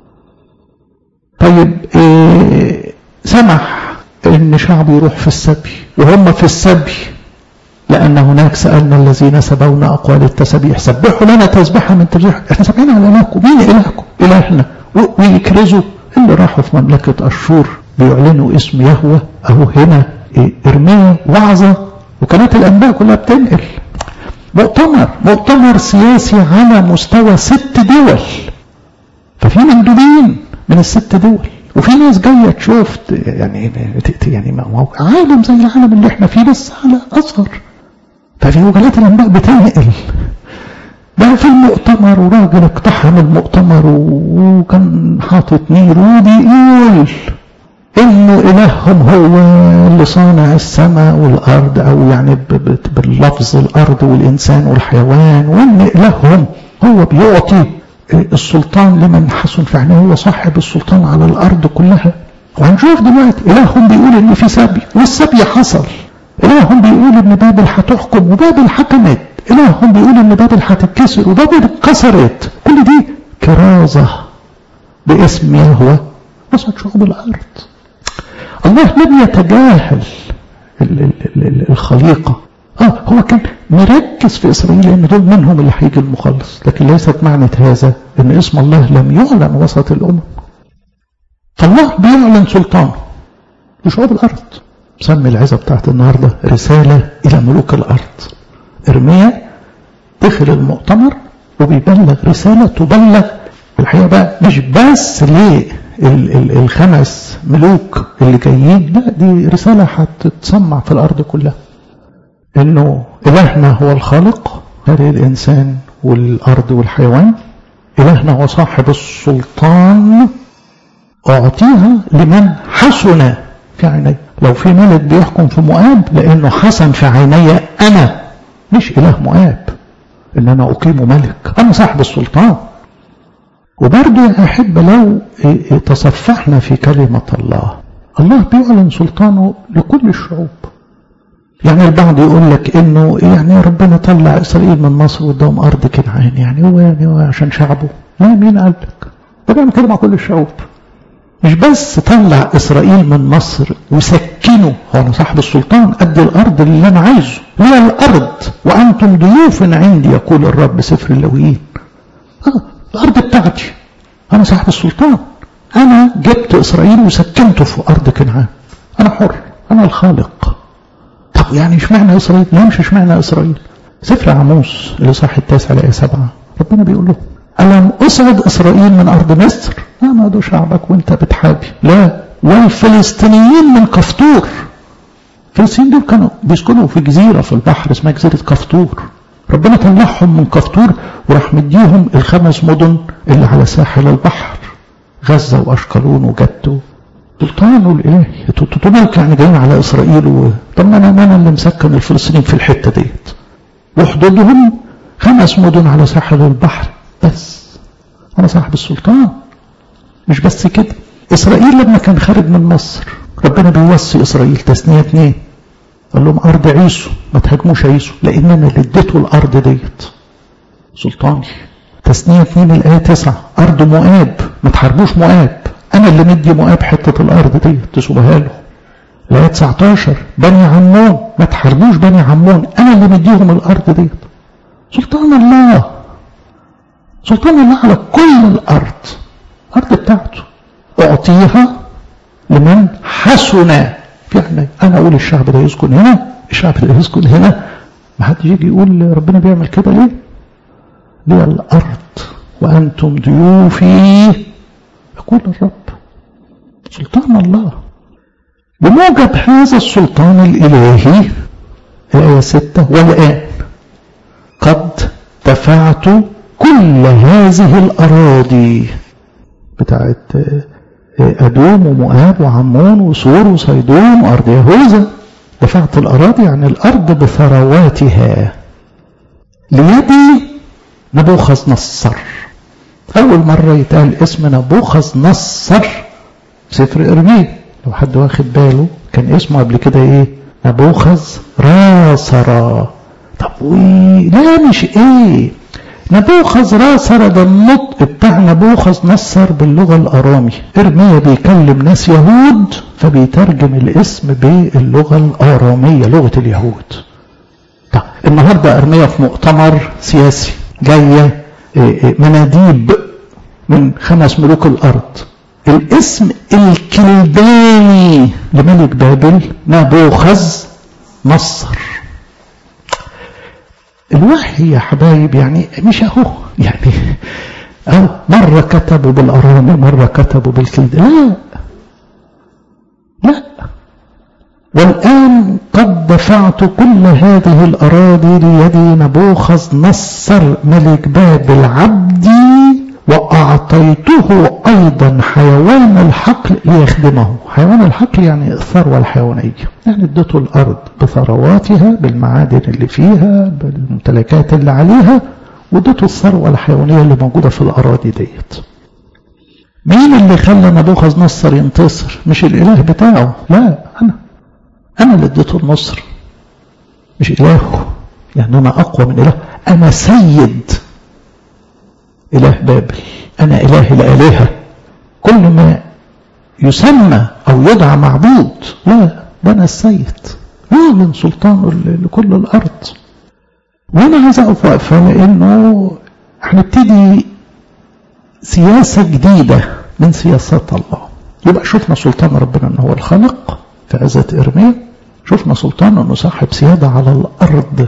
طيب إيه سمح ان شعبه يروح في السبي وهم في السبي لأن هناك سألنا الذين سبونا أقوال التسبيح سبحوا لنا تسبحها من تسبيح احنا سبحنا على إلهكم مين إلهكم إلهنا ويكرزوا اللي راحوا في مملكة أشور بيعلنوا اسم يهوى أهو هنا إيه إرميا وعظة وكانت الأنباء كلها بتنقل مؤتمر مؤتمر سياسي على مستوى ست دول ففي مندوبين من الست دول وفي ناس جايه تشوف يعني يعني ما عالم زي العالم اللي احنا فيه بس على اصغر ففي وكالات الانباء بتنقل ده في المؤتمر وراجل اقتحم المؤتمر وكان حاطط نير وبيقول انه الههم هو اللي صانع السماء والارض او يعني باللفظ الارض والانسان والحيوان وان الههم هو بيعطي السلطان لمن حسن في عينه هو صاحب السلطان على الارض كلها وهنشوف دلوقتي الههم بيقول ان في سبي والسبي حصل الههم بيقول ان بابل هتحكم وبابل حكمت الههم بيقول ان بابل هتتكسر وبابل اتكسرت كل دي كرازة باسم يهوى وسط شعوب الأرض الله لم يتجاهل الخليقة آه هو كان مركز في إسرائيل لأن دول منهم اللي هيجي المخلص لكن ليست معنى هذا أن اسم الله لم يعلن وسط الأمم فالله بيعلن سلطانه لشعوب الأرض سمي العزة بتاعت النهاردة رسالة إلى ملوك الأرض إرميا دخل المؤتمر وبيبلغ رسالة تبلغ الحقيقة بقى مش بس للخمس ملوك اللي جايين لا دي رسالة هتتسمع في الأرض كلها إنه إلهنا هو الخالق هذه الإنسان والأرض والحيوان إلهنا هو صاحب السلطان أعطيها لمن حسن في عيني لو في ملك بيحكم في مؤاب لأنه حسن في عيني أنا مش إله مؤاب إن أنا أقيم ملك أنا صاحب السلطان وبرضه يا أحب لو تصفحنا في كلمة الله الله بيعلن سلطانه لكل الشعوب يعني البعض يقول لك انه يعني ربنا طلع اسرائيل من مصر قدام ارض كنعان يعني هو يعني هو عشان شعبه لا مين قال لك ده بيعمل كده مع كل الشعوب مش بس طلع اسرائيل من مصر وسكنه هو انا صاحب السلطان ادي الارض اللي انا عايزه هي الارض وانتم ضيوف عندي يقول الرب سفر اللويين اه الارض بتاعتي انا صاحب السلطان انا جبت اسرائيل وسكنته في ارض كنعان انا حر انا الخالق طب يعني اشمعنى اسرائيل لا مش اشمعنى اسرائيل سفر عموس اللي صح التاسع الايه سبعه ربنا بيقول له ألم أصعد إسرائيل من أرض مصر لا ما ده شعبك وانت بتحابي لا والفلسطينيين من كفطور الفلسطينيين دول كانوا بيسكنوا في جزيرة في البحر اسمها جزيرة كفطور ربنا طلعهم من كفطور وراح مديهم الخمس مدن اللي على ساحل البحر غزة وأشقلون وجدو سلطانه الإلهي تطلق يعني جايين على إسرائيل و... طب ما أنا أنا اللي مسكن الفلسطينيين في الحتة ديت وحدودهم خمس مدن على ساحل البحر بس أنا صاحب السلطان مش بس كده إسرائيل لما كان خارج من مصر ربنا بيوصي إسرائيل تثنية اتنين قال لهم أرض عيسو ما تهاجموش عيسو لأن أنا اللي اديته الأرض ديت سلطاني تثنية اتنين الآية تسعة أرض مؤاب ما تحاربوش مؤاب أنا اللي مدي مؤاب حتة الأرض ديت تسوبها له الآية 19 بني عمون ما تحاربوش بني عمون أنا اللي مديهم الأرض ديت سلطان الله سلطان الله على كل الأرض الأرض بتاعته أعطيها لمن حسن يعني أنا أقول الشعب ده يسكن هنا الشعب ده يسكن هنا ما حد يجي يقول ربنا بيعمل كده ليه ليه الأرض وأنتم ضيوفي يقول الرب سلطان الله بموجب هذا السلطان الإلهي الآية ستة والآن قد دفعت كل هذه الأراضي بتاعت أدوم ومؤاب وعمون وسور وصيدون وأرض يهوذا دفعت الأراضي عن الأرض بثرواتها ليدي نبوخذ نصر أول مرة يتقال اسم نبوخذ نصر سفر إرميا لو حد واخد باله كان اسمه قبل كده إيه نبوخذ راسرا طب وي لا مش إيه نبوخذ راسر ده النطق بتاع نبوخذ نصر باللغة الأرامي إرميا بيكلم ناس يهود فبيترجم الاسم باللغة الآرامية لغة اليهود طب النهاردة إرميا في مؤتمر سياسي جاية مناديب من خمس ملوك الأرض الاسم الكلداني لملك بابل نبوخذ نصر الوحي يا حبايب يعني مش اهو يعني أو مرة كتبوا بالأرامي مرة كتبوا بالكلد لا لا والآن قد دفعت كل هذه الأراضي ليد نبوخذ نصر ملك بابل عبدي وأعطيته أيضا حيوان الحقل ليخدمه حيوان الحقل يعني الثروة الحيوانية يعني ادته الأرض بثرواتها بالمعادن اللي فيها بالممتلكات اللي عليها وادته الثروة الحيوانية اللي موجودة في الأراضي ديت مين اللي خلى نبوخذ نصر ينتصر مش الإله بتاعه لا أنا أنا اللي اديته النصر مش إلهه يعني أنا أقوى من إله أنا سيد إله بابل أنا إله الآلهة كل ما يسمى أو يدعى معبود لا ده أنا السيد يعلن سلطانه لكل الأرض وأنا عايز أقف وقفة لأنه هنبتدي سياسة جديدة من سياسات الله يبقى شفنا سلطان ربنا أنه هو الخالق في عزة إرميا شفنا سلطان أنه صاحب سيادة على الأرض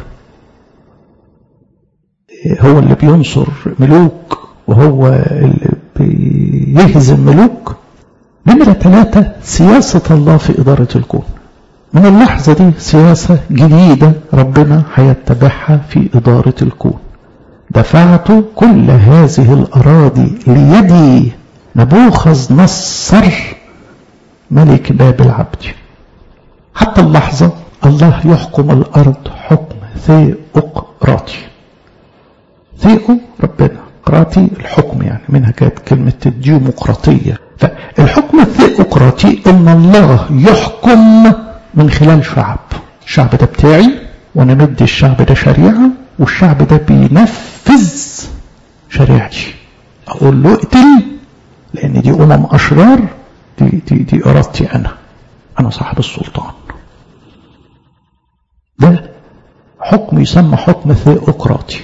هو اللي بينصر ملوك وهو اللي بيهزم ملوك نمرة ثلاثة سياسة الله في إدارة الكون من اللحظة دي سياسة جديدة ربنا هيتبعها في إدارة الكون دفعت كل هذه الأراضي ليدي نبوخذ نصر ملك بابل عبدي حتى اللحظة الله يحكم الأرض حكم ثيوقراطي ثيو ربنا قراطي الحكم يعني منها كانت كلمة الديمقراطية فالحكم الثيوقراطي ان الله يحكم من خلال شعب الشعب ده بتاعي وانا مدي الشعب ده شريعة والشعب ده بينفذ شريعتي اقول له اقتل لان دي امم اشرار دي, دي, دي ارادتي انا انا صاحب السلطان ده حكم يسمى حكم ثيوقراطي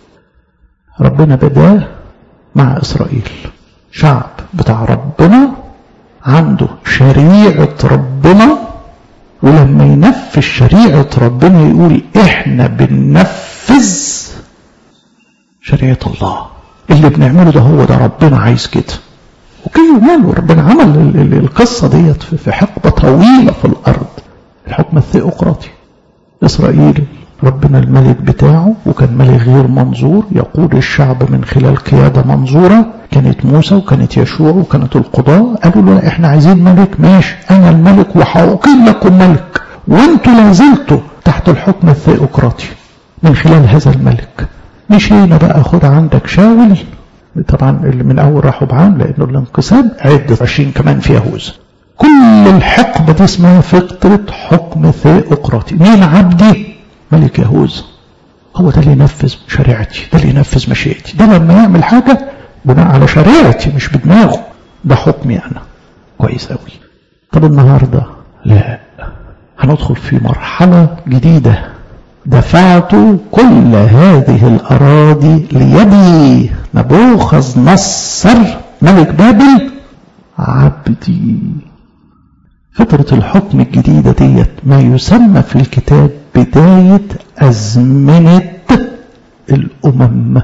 ربنا بداه مع إسرائيل شعب بتاع ربنا عنده شريعة ربنا ولما ينفذ شريعة ربنا يقول احنا بننفذ شريعة الله اللي بنعمله ده هو ده ربنا عايز كده اوكي وماله ربنا عمل القصة ديت في حقبة طويلة في الأرض الحكم الثيوقراطي إسرائيل ربنا الملك بتاعه وكان ملك غير منظور يقود الشعب من خلال قيادة منظورة كانت موسى وكانت يشوع وكانت القضاء قالوا له احنا عايزين ملك ماشي انا الملك وحأقيم لكم ملك وانتوا لازلتوا تحت الحكم الثيوقراطي من خلال هذا الملك مشينا بقى خد عندك شاول طبعا اللي من اول راحوا بعام لانه الانقسام عدة 20 كمان في يهوذا كل الحقبة دي اسمها فترة حكم ثيوقراطي مين عبدي ملك يهوذا هو ده اللي ينفذ شريعتي ده اللي ينفذ مشيئتي ده لما يعمل حاجة بناء على شريعتي مش بدماغه ده حكمي أنا كويس أوي طب النهاردة لا هندخل في مرحلة جديدة دفعت كل هذه الأراضي ليدي نبوخذ نصر ملك بابل عبدي فترة الحكم الجديدة ديت ما يسمى في الكتاب بداية أزمنة الأمم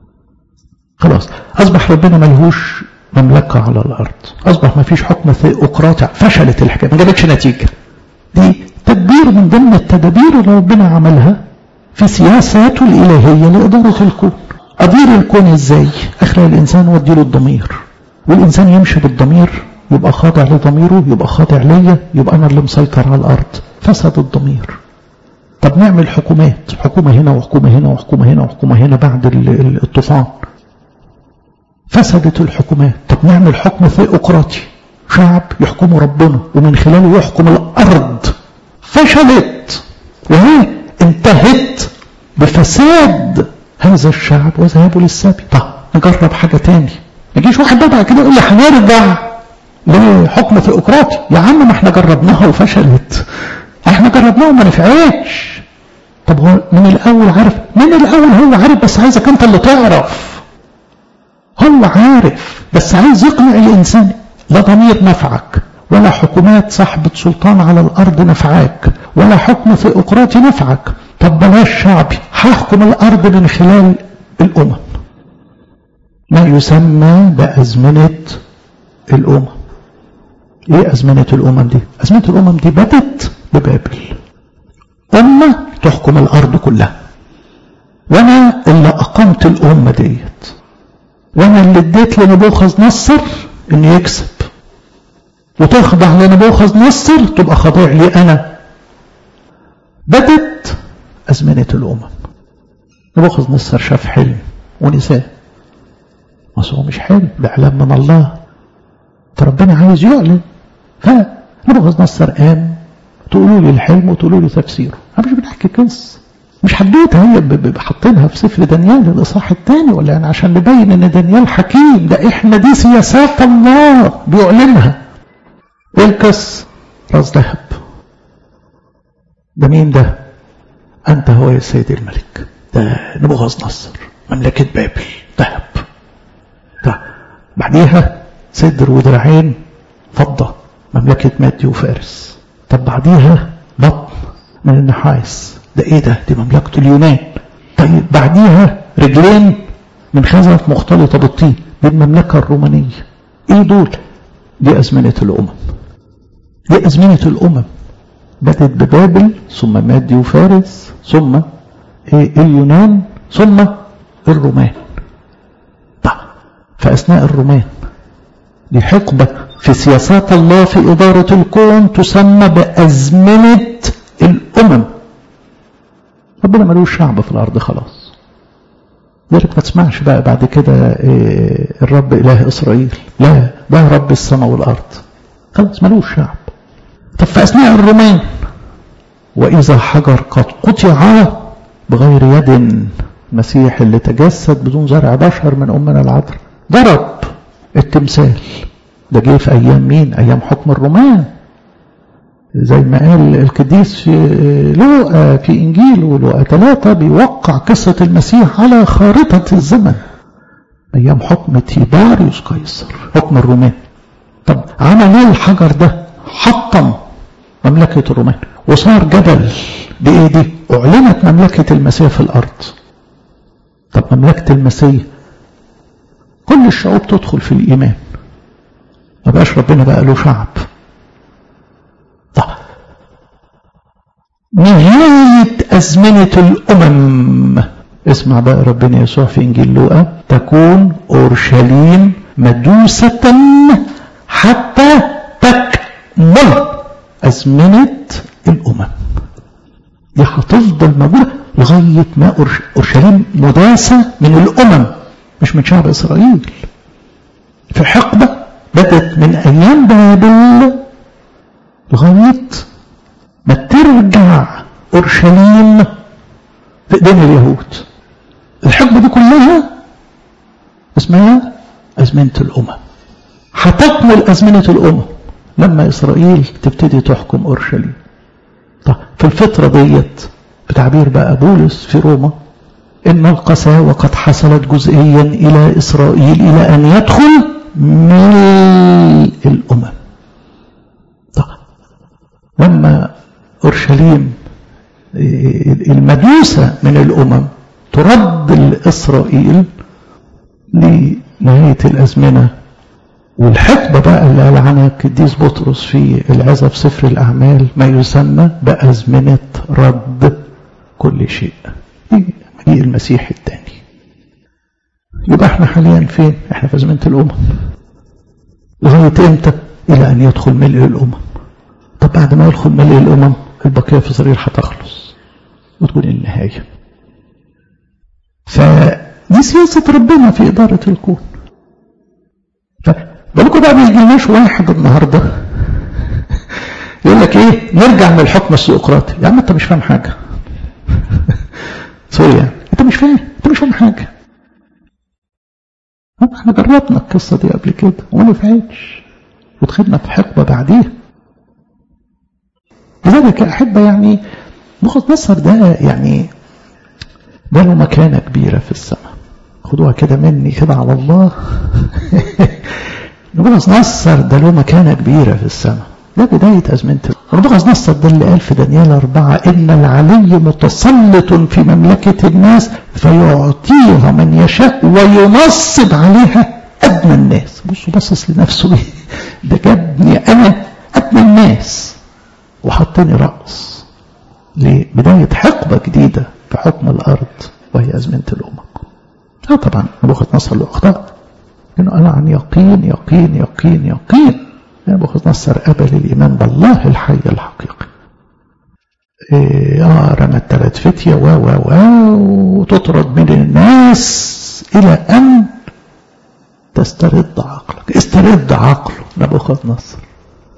خلاص أصبح ربنا ملهوش مملكة على الأرض أصبح ما فيش حكم ثيوقراطي فشلت الحكاية ما جابتش نتيجة دي تدبير من ضمن التدابير اللي ربنا عملها في سياساته الإلهية لإدارة الكون أدير الكون إزاي أخلق الإنسان وأديله الضمير والإنسان يمشي بالضمير يبقى خاضع لضميره يبقى خاضع ليا يبقى أنا اللي مسيطر على الأرض فسد الضمير طب نعمل حكومات حكومة هنا وحكومة هنا وحكومة هنا وحكومة هنا بعد الطوفان فسدت الحكومات طب نعمل حكم ثيوقراطي شعب يحكمه ربنا ومن خلاله يحكم الأرض فشلت وهي انتهت بفساد هذا الشعب وذهابه للسبي طب نجرب حاجة تاني ما يجيش واحد بقى بعد كده يقول لي هنرجع لحكم ثيوقراطي يا عم ما احنا جربناها وفشلت احنا جربناها وما نفعتش طب هو من الاول عارف من الاول هو عارف بس عايزك انت اللي تعرف هو عارف بس عايز يقنع الانسان لا ضمير نفعك ولا حكومات صاحبة سلطان على الارض نفعك ولا حكم ثيوقراطي نفعك طب بلاش شعبي هحكم الارض من خلال الامم ما يسمى بأزمنة الأمم ايه أزمنة الأمم دي أزمنة الأمم دي بدت ببابل أمة تحكم الأرض كلها وأنا اللي أقمت الأمة ديت وأنا اللي اديت لنبوخذ نصر إن يكسب وتخضع لنبوخذ نصر تبقى خاضع لي أنا بدت أزمنة الأمم نبوخذ نصر شاف حلم ونساه بس هو مش حلم ده إعلام من الله فربنا عايز يعلن فنبوخذ نصر قام تقولوا لي الحلم وتقولوا لي تفسيره انا مش بنحكي قصه مش حدوته هي حاطينها في سفر دانيال الاصحاح الثاني ولا يعني عشان نبين ان دانيال حكيم ده احنا دي سياسات الله بيعلنها ايه القصه راس ذهب ده مين ده انت هو يا سيدي الملك ده نبوخذ نصر مملكه بابل ذهب ده بعديها صدر ودراعين فضه مملكه مادي وفارس طب بعديها بطن من النحاس ده ايه ده دي مملكة اليونان طيب بعديها رجلين من خزف مختلطة بالطين دي المملكة الرومانية ايه دول دي أزمنة الأمم دي أزمنة الأمم بدت ببابل ثم مادي وفارس ثم إيه اليونان ثم الرومان طيب فأثناء الرومان دي حقبة في سياسات الله في إدارة الكون تسمى بأزمنة الأمم ربنا ملوش شعب في الأرض خلاص لذلك ما تسمعش بقى بعد كده إيه الرب إله إسرائيل لا ده رب السماء والأرض خلاص ملوش شعب طب في أثناء الرومان وإذا حجر قد قطع بغير يد المسيح اللي تجسد بدون زرع بشر من أمنا العذراء ضرب التمثال ده جه في أيام مين أيام حكم الرومان زي ما قال القديس في لوقا في انجيل لوقا ثلاثة بيوقع قصة المسيح على خارطة الزمن ايام حكم تيباريوس قيصر حكم الرومان طب عمل ايه الحجر ده حطم مملكة الرومان وصار جبل بايه دي اعلنت مملكة المسيح في الارض طب مملكة المسيح كل الشعوب تدخل في الايمان ما بقاش ربنا بقى له شعب طيب نهاية أزمنة الأمم اسمع بقى ربنا يسوع في إنجيل لوقا تكون أورشليم مدوسة حتى تكمل أزمنة الأمم دي هتفضل موجودة لغاية ما أورشليم مداسة من الأمم مش من شعب إسرائيل في حقبة بدت من أيام بابل لغاية ما ترجع أورشليم في إيدين اليهود الحقبة دي كلها اسمها أزمنة الأمم هتكمل أزمنة الأمم لما إسرائيل تبتدي تحكم أورشليم طيب في الفترة ديت بتعبير بقى بولس في روما إن القساوة قد حصلت جزئيا إلى إسرائيل إلى أن يدخل ملء الأمم طيب لما أورشليم المدوسة من الأمم ترد لإسرائيل لنهاية الأزمنة والحقبة بقى اللي قال عنها القديس بطرس في العزة في سفر الأعمال ما يسمى بأزمنة رد كل شيء دي المسيح الثاني يبقى احنا حاليا فين احنا في أزمنة الأمم لغاية امتى إلى أن يدخل ملء الأمم طب بعد ما يدخل ملء الأمم البقية في إسرائيل هتخلص وتكون النهاية فدي سياسة ربنا في إدارة الكون فبالكم بقى ما يجيلناش واحد النهارده يقول لك ايه نرجع من الحكم السقراطي يا عم انت مش فاهم حاجه سوري يعني انت مش فاهم انت مش فاهم حاجه احنا جربنا القصه دي قبل كده وما نفعتش ودخلنا في حقبه بعديها لذلك يا احبه يعني نخذ نصر ده يعني ده له مكانه كبيره في السماء خدوها كده مني كده على الله نبوخذ نصر ده له مكانة كبيرة في السماء ده بداية أزمنة نبوخذ نصر ده اللي قال في دانيال أربعة إن العلي متسلط في مملكة الناس فيعطيها من يشاء وينصب عليها أدنى الناس بصوا بصص لنفسه إيه ده جابني أنا أدنى الناس وحطني رأس لبداية حقبة جديدة في حكم الأرض وهي أزمنة الأمم لا طبعا نبوخذ نصر له أخطاء لأنه قال عن يقين يقين يقين يقين نبوخذ نصر قبل الإيمان بالله الحي الحقيقي إيه آه رمى الثلاث فتية و و و وتطرد من الناس إلى أن تسترد عقلك استرد عقله نبوخذ نصر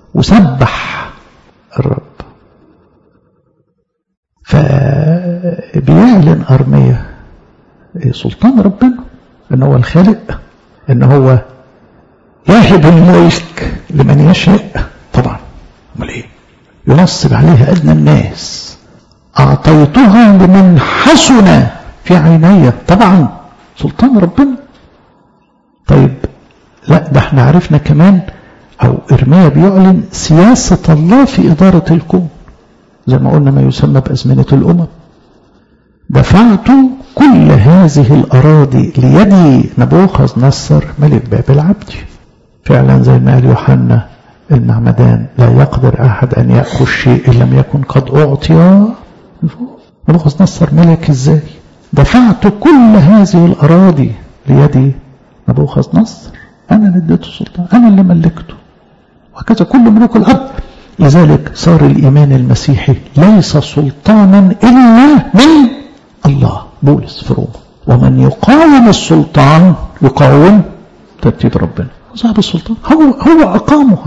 وسبح الرب بيعلن أرمية سلطان ربنا ان هو الخالق ان هو يهب الملك لمن يشاء طبعا امال ايه ينصب عليها ادنى الناس اعطيتها لمن حسن في عيني طبعا سلطان ربنا طيب لا ده احنا عرفنا كمان او ارميا بيعلن سياسة الله في ادارة الكون زي ما قلنا ما يسمى بازمنة الامم دفعت كل هذه الأراضي ليدي نبوخذ نصر ملك بابل عبدي فعلا زي ما قال يوحنا المعمدان لا يقدر أحد أن يأخذ شيء إن لم يكن قد أعطي نبوخذ نصر ملك إزاي دفعت كل هذه الأراضي ليدي نبوخذ نصر أنا اللي اديته سلطان أنا اللي ملكته وهكذا كل ملوك الأرض لذلك صار الإيمان المسيحي ليس سلطانا إلا من الله بولس في روما ومن يقاوم السلطان يقاوم ترتيب ربنا صاحب السلطان هو هو أقامه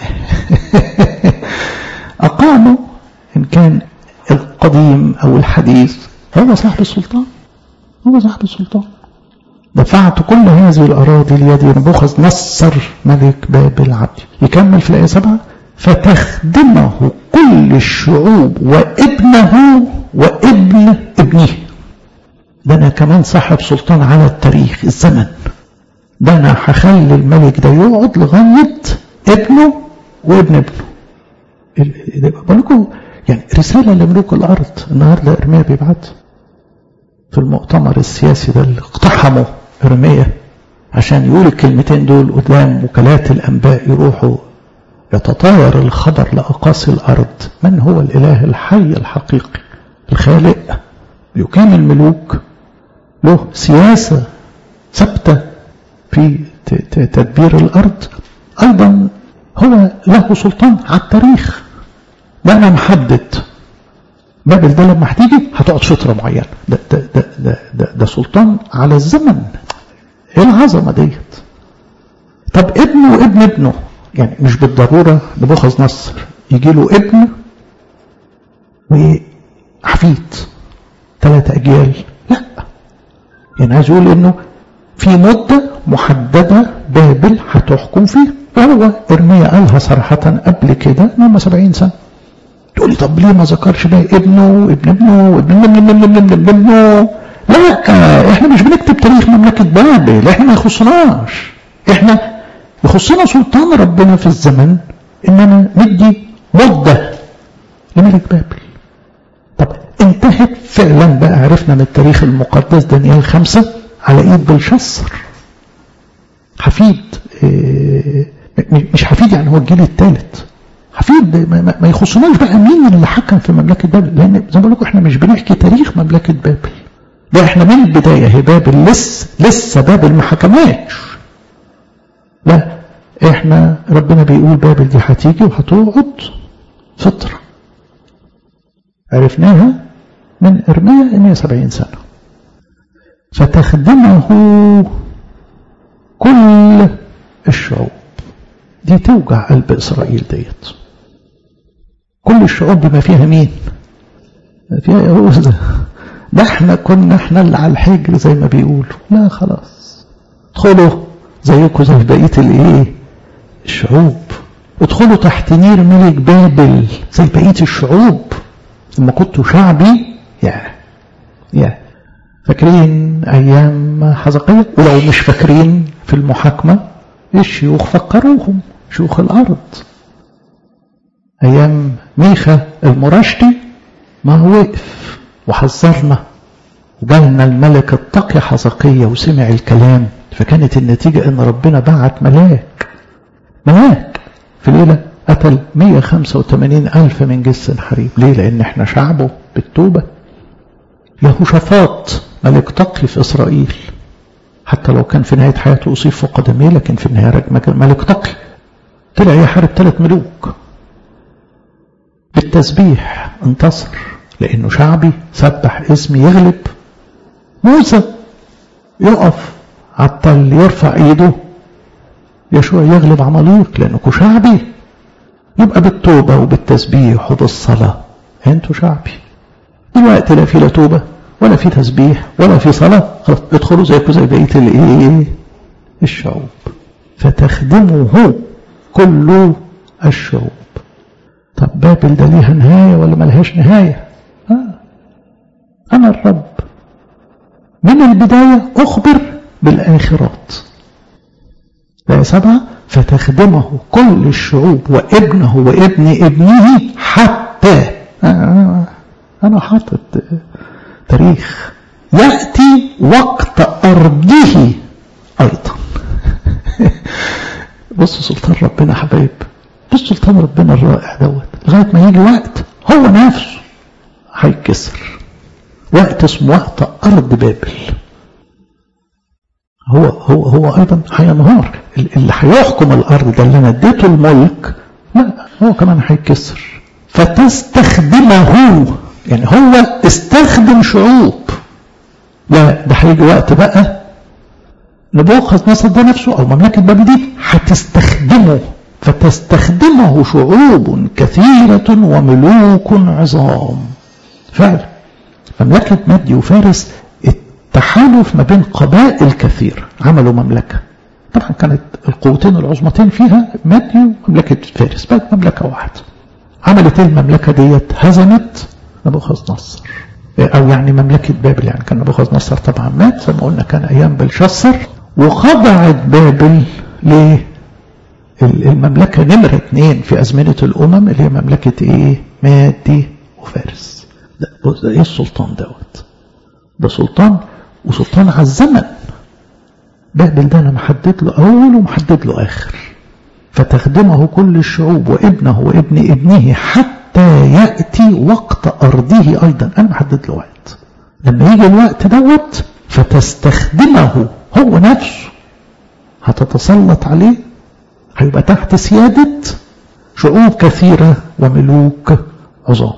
أقامه إن كان القديم أو الحديث هو صاحب السلطان هو صاحب السلطان دفعت كل هذه الأراضي ليد نبوخذ نصر ملك بابل عبدي يكمل في الآية سبعة فتخدمه كل الشعوب وابنه وابن ابنه ده انا كمان صاحب سلطان على التاريخ الزمن ده انا هخلي الملك ده يقعد لغايه ابنه وابن ابنه بقول لكم يعني رساله لملوك الارض النهارده ارميا بيبعت في المؤتمر السياسي ده اللي اقتحموا ارميا عشان يقول الكلمتين دول قدام وكالات الانباء يروحوا يتطاير الخبر لاقاصي الارض من هو الاله الحي الحقيقي الخالق يقيم الملوك له سياسة ثابتة في تدبير الأرض أيضا هو له سلطان على التاريخ ده أنا محدد بابل ده لما هتيجي هتقعد فترة معينة ده, ده, ده, ده, ده, ده سلطان على الزمن ايه العظمة ديت طب ابنه وابن ابنه يعني مش بالضرورة نبوخذ نصر يجي له ابن وحفيد ثلاث أجيال لا يعني عايز يقول إنه في مدة محددة بابل هتحكم فيها وهو إرميا قالها صراحة قبل كده إن هم 70 سنة تقول لي طب ليه ما ذكرش بقى ابنه وابن ابنه وابن ابن ابن ابن ابن ابن ابنه لا احنا مش بنكتب تاريخ مملكة بابل احنا ما يخصناش احنا يخصنا سلطان ربنا في الزمن اننا ندي مدة لملك بابل طب انتهت فعلا بقى عرفنا من التاريخ المقدس دانيال خمسة على ايد بلشصر حفيد اه مش حفيد يعني هو الجيل الثالث حفيد ما, ما يخصناش بقى مين اللي حكم في مملكة بابل لان زي ما بقول لكم احنا مش بنحكي تاريخ مملكة بابل ده احنا من البداية هي بابل لسه لسه بابل ما حكمتش لا احنا ربنا بيقول بابل دي هتيجي وهتقعد فترة عرفناها من ارميا 170 سنة فتخدمه كل الشعوب دي توجع قلب اسرائيل ديت كل الشعوب بما فيها مين فيها يهوذا ده احنا كنا احنا اللي على الحجر زي ما بيقولوا لا خلاص ادخلوا زيكم زي بقيه الايه الشعوب ادخلوا تحت نير ملك بابل زي بقيه الشعوب لما كنتوا شعبي يا يا فاكرين ايام حزقية ولو مش فاكرين في المحاكمة الشيوخ فكروهم شيوخ الارض ايام ميخا المرشدي ما هو وقف وحذرنا وجالنا الملك التقي حزقية وسمع الكلام فكانت النتيجة ان ربنا بعت ملاك ملاك في ليلة قتل 185 ألف من جس حريم ليه لأن احنا شعبه بالتوبة يهوشافاط ملك تقي في إسرائيل حتى لو كان في نهاية حياته أصيب في قدميه لكن في النهاية ملك تقي طلع يحارب ثلاث ملوك بالتسبيح انتصر لأنه شعبي سبح اسمي يغلب موسى يقف عالتل يرفع ايده يشوع يغلب عماليق لأنكم شعبي يبقى بالتوبة وبالتسبيح وبالصلاة انتوا شعبي دلوقتي لا في لا توبة ولا في تسبيح ولا في صلاة خلاص ادخلوا زيكم زي بقية الايه الشعوب فتخدمه كل الشعوب طب بابل ده ليها نهاية ولا ملهاش نهاية آه. أنا الرب من البداية أخبر بالآخرات لا سبعة فتخدمه كل الشعوب وابنه وابن ابنه حتى آه. أنا حاطط تاريخ يأتي وقت أرضه أيضا بص سلطان ربنا حبايب بص سلطان ربنا الرائع دوت لغاية ما يجي وقت هو نفسه هيتكسر وقت اسمه وقت أرض بابل هو هو هو أيضا هينهار اللي هيحكم الأرض ده اللي أنا اديته الملك لا هو كمان هيتكسر فتستخدمه يعني هو استخدم شعوب لا ده هيجي وقت بقى نبوخذ نصر ده نفسه او مملكه بابل دي هتستخدمه فتستخدمه شعوب كثيرة وملوك عظام فعلا مملكة مادي وفارس التحالف ما بين قبائل كثير عملوا مملكة طبعا كانت القوتين العظمتين فيها مادي ومملكة فارس بقت مملكة واحدة عملت ايه المملكة ديت هزمت نبوخذ نصر او يعني مملكة بابل يعني كان نبوخذ نصر طبعا مات زي ما قلنا كان ايام بلشسر وخضعت بابل للمملكة نمرة اثنين في ازمنة الامم اللي هي مملكة ايه مادي وفارس ده, ده ايه السلطان دوت ده سلطان وسلطان على الزمن بابل ده انا محدد له اول ومحدد له اخر فتخدمه كل الشعوب وابنه وابن ابنه حتى يأتي وقت أرضه أيضا أنا محدد له وقت لما يجي الوقت دوت فتستخدمه هو نفسه هتتسلط عليه هيبقى تحت سيادة شعوب كثيرة وملوك عظام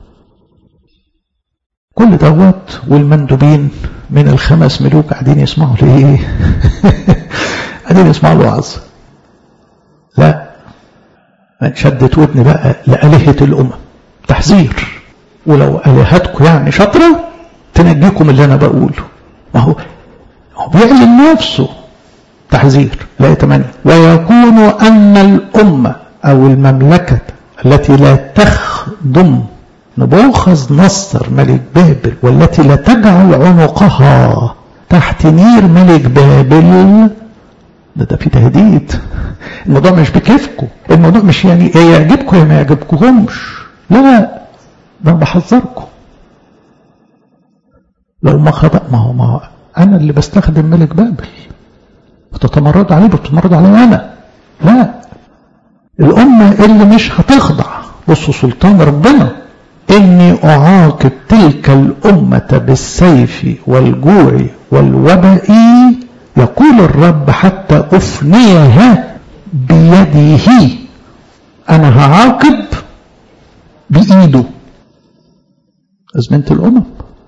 كل دوت والمندوبين من الخمس ملوك قاعدين يسمعوا ليه قاعدين يسمعوا له وعظ لا شدت ودني بقى لآلهة الأمم تحذير ولو آلهتكم يعني شاطرة تنجيكم اللي أنا بقوله ما هو هو بيعلن نفسه تحذير لا يتمنى ويكون أن الأمة أو المملكة التي لا تخدم نبوخذ نصر ملك بابل والتي لا تجعل عنقها تحت نير ملك بابل ده ده في تهديد الموضوع مش بكيفكم الموضوع مش يعني ايه يعجبكم يا ما يعجبكمش لا ده انا بحذركم لو ما خطأ ما هو ما هو انا اللي بستخدم ملك بابل بتتمرد عليه بتتمرد علي انا لا الامه اللي مش هتخضع بصوا سلطان ربنا اني اعاقب تلك الامه بالسيف والجوع والوباء يقول الرب حتى أفنيها بيده أنا هعاقب بإيده أزمنة الأمم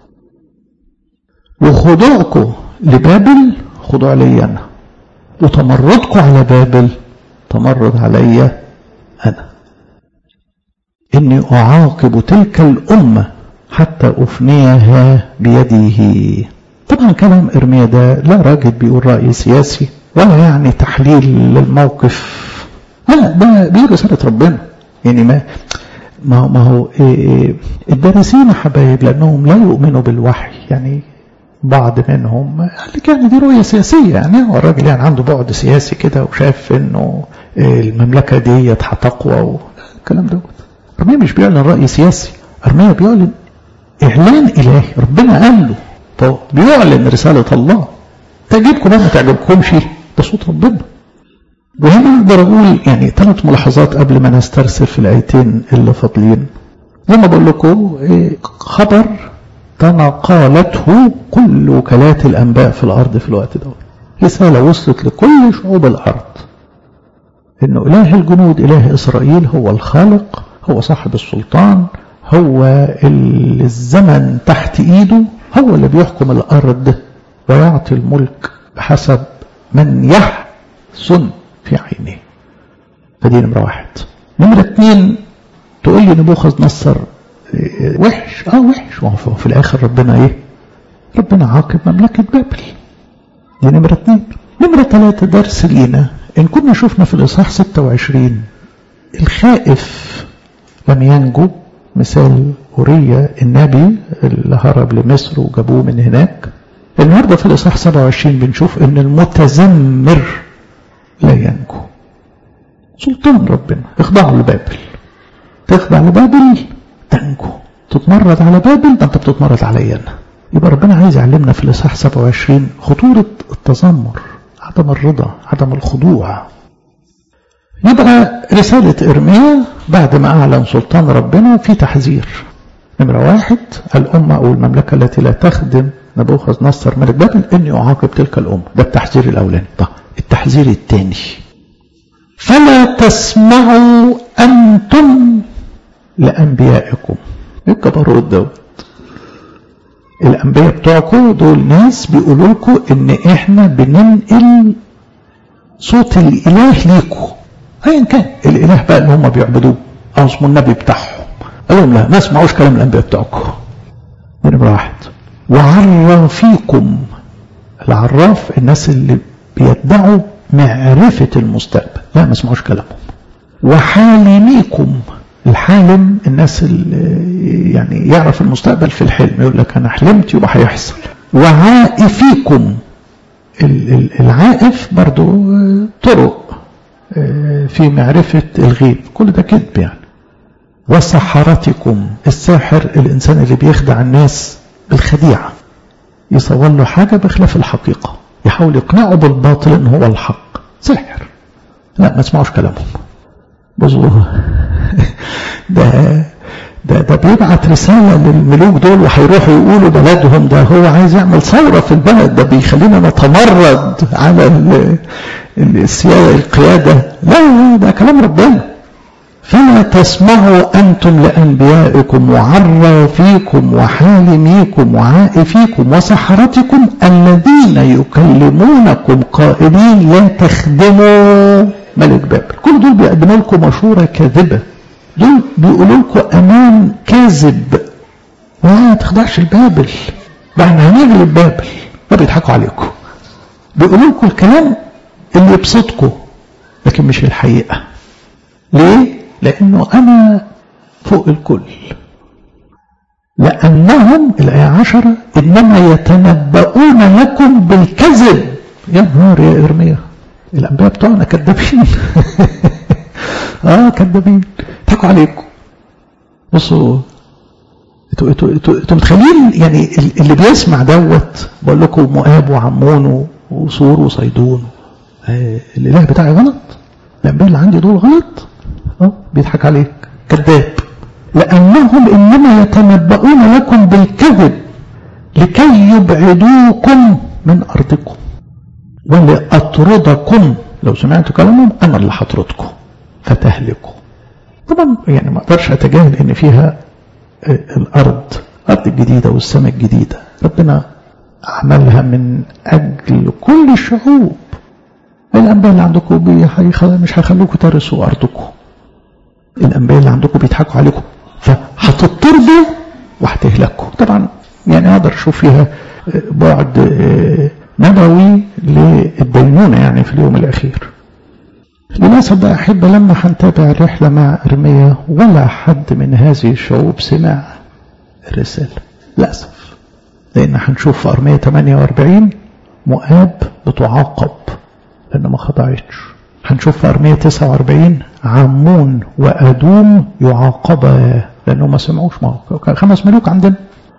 وخضوعكم لبابل خضوع لي أنا وتمردكم على بابل تمرد علي أنا إني أعاقب تلك الأمة حتى أفنيها بيده طبعا كلام إرميا ده لا راجل بيقول رأي سياسي ولا يعني تحليل للموقف لا ده بيقول رسالة ربنا يعني ما ما هو ما هو إيه الدارسين حبايب لأنهم لا يؤمنوا بالوحي يعني بعض منهم قال لك يعني دي رؤية سياسية يعني هو الراجل يعني عنده بعد سياسي كده وشاف انه المملكة دي هتقوى والكلام دوت ارميا مش بيعلن رأي سياسي ارميا بيعلن اعلان الهي ربنا قال له طب بيعلن رسالة الله تعجبكم ما تعجبكمش ده صوت ربنا وهنا اقدر اقول يعني ثلاث ملاحظات قبل ما نسترسل في الايتين اللي فاضلين زي ما بقول لكم خبر تناقلته كل وكالات الانباء في الارض في الوقت ده رسالة وصلت لكل شعوب الارض انه اله الجنود اله اسرائيل هو الخالق هو صاحب السلطان هو اللي الزمن تحت ايده هو اللي بيحكم الارض ويعطي الملك بحسب من يحسن في عينه فدي نمرة واحد نمرة اتنين تقول لي نبوخذ نصر وحش اه وحش وهو في الاخر ربنا ايه ربنا عاقب مملكة بابل دي نمرة اتنين نمرة تلاتة درس لينا إن كنا شفنا في الإصحاح 26 الخائف لم ينجو مثال أوريا النبي اللي هرب لمصر وجابوه من هناك النهارده في الإصحاح 27 بنشوف إن المتذمر لا ينجو سلطان ربنا اخضعوا لبابل تخضع لبابل تنجو تتمرد على بابل ده انت بتتمرد عليا انا يبقى ربنا عايز يعلمنا في الاصحاح 27 خطوره التذمر عدم الرضا عدم الخضوع يبقى رسالة إرميا بعد ما أعلن سلطان ربنا في تحذير نمرة واحد الأمة أو المملكة التي لا تخدم نبوخذ نصر ملك بابل أن يعاقب تلك الأمة ده التحذير الأولاني طيب التحذير الثاني فلا تسمعوا أنتم لأنبيائكم ايه الجبروت دوت الأنبياء بتوعكم دول ناس بيقولوا لكم إن إحنا بننقل صوت الإله ليكم أيا كان الإله بقى اللي هم بيعبدوه أو اسمه النبي بتاعهم قال لهم لا ما اسمعوش كلام الأنبياء بتوعكم دي نمرة واحد وعرافيكم العراف الناس اللي بيدعوا معرفة المستقبل لا ما اسمعوش كلامهم وحالميكم الحالم الناس اللي يعني يعرف المستقبل في الحلم يقول لك انا حلمت يبقى هيحصل وعائفيكم العائف برضو طرق في معرفة الغيب كل ده كذب يعني وسحرتكم الساحر الإنسان اللي بيخدع الناس بالخديعة يصور له حاجة بخلاف الحقيقة يحاول يقنعه بالباطل ان هو الحق سحر لا ما اسمعوش كلامهم بصوا ده ده ده بيبعت رسالة للملوك دول وهيروحوا يقولوا بلدهم ده هو عايز يعمل ثورة في البلد ده بيخلينا نتمرد على السيادة القيادة لا ده كلام ربنا فلا تسمعوا أنتم لأنبيائكم وعرافيكم وحالميكم وعائفيكم وسحرتكم الذين يكلمونكم قائلين لا تخدموا ملك بابل كل دول بيقدموا لكم مشورة كاذبة دول بيقولوا لكم أمان كاذب لا تخدعش البابل بقى هنغلب بابل ما بيضحكوا عليكم بيقولوا لكم الكلام اللي يبسطكم لكن مش الحقيقة ليه؟ لأنه أنا فوق الكل لأنهم الآية عشرة إنما يتنبؤون لكم بالكذب يا نهار يا إرميا الأنبياء بتوعنا كذابين آه كذابين ضحكوا عليكم بصوا انتوا انتوا انتوا متخيلين يعني اللي بيسمع دوت بقول لكم مؤاب وعمون وصور وصيدون آه الاله بتاعي غلط الانبياء اللي عندي دول غلط اه بيضحك عليك كذاب لانهم انما يتنبؤون لكم بالكذب لكي يبعدوكم من ارضكم ولأطردكم لو سمعتوا كلامهم انا اللي هطردكم فتهلكوا طبعا يعني ما اقدرش اتجاهل ان فيها الارض الارض الجديده والسماء الجديده ربنا عملها من اجل كل الشعوب الانبياء اللي عندكم مش هيخلوكم ترثوا ارضكم الانبياء اللي عندكم بيضحكوا عليكم فهتضطردوا وهتهلكوا طبعا يعني اقدر اشوف فيها بعد نبوي للدينونه يعني في اليوم الاخير للأسف بقى أحب لما هنتابع الرحلة مع إرميا ولا حد من هذه الشعوب سمع الرسالة للأسف لأن هنشوف في أرمية 48 مؤاب بتعاقب لأن ما خضعتش هنشوف في أرمية 49 عمون وأدوم يعاقبا لأنه ما سمعوش ما خمس ملوك عندنا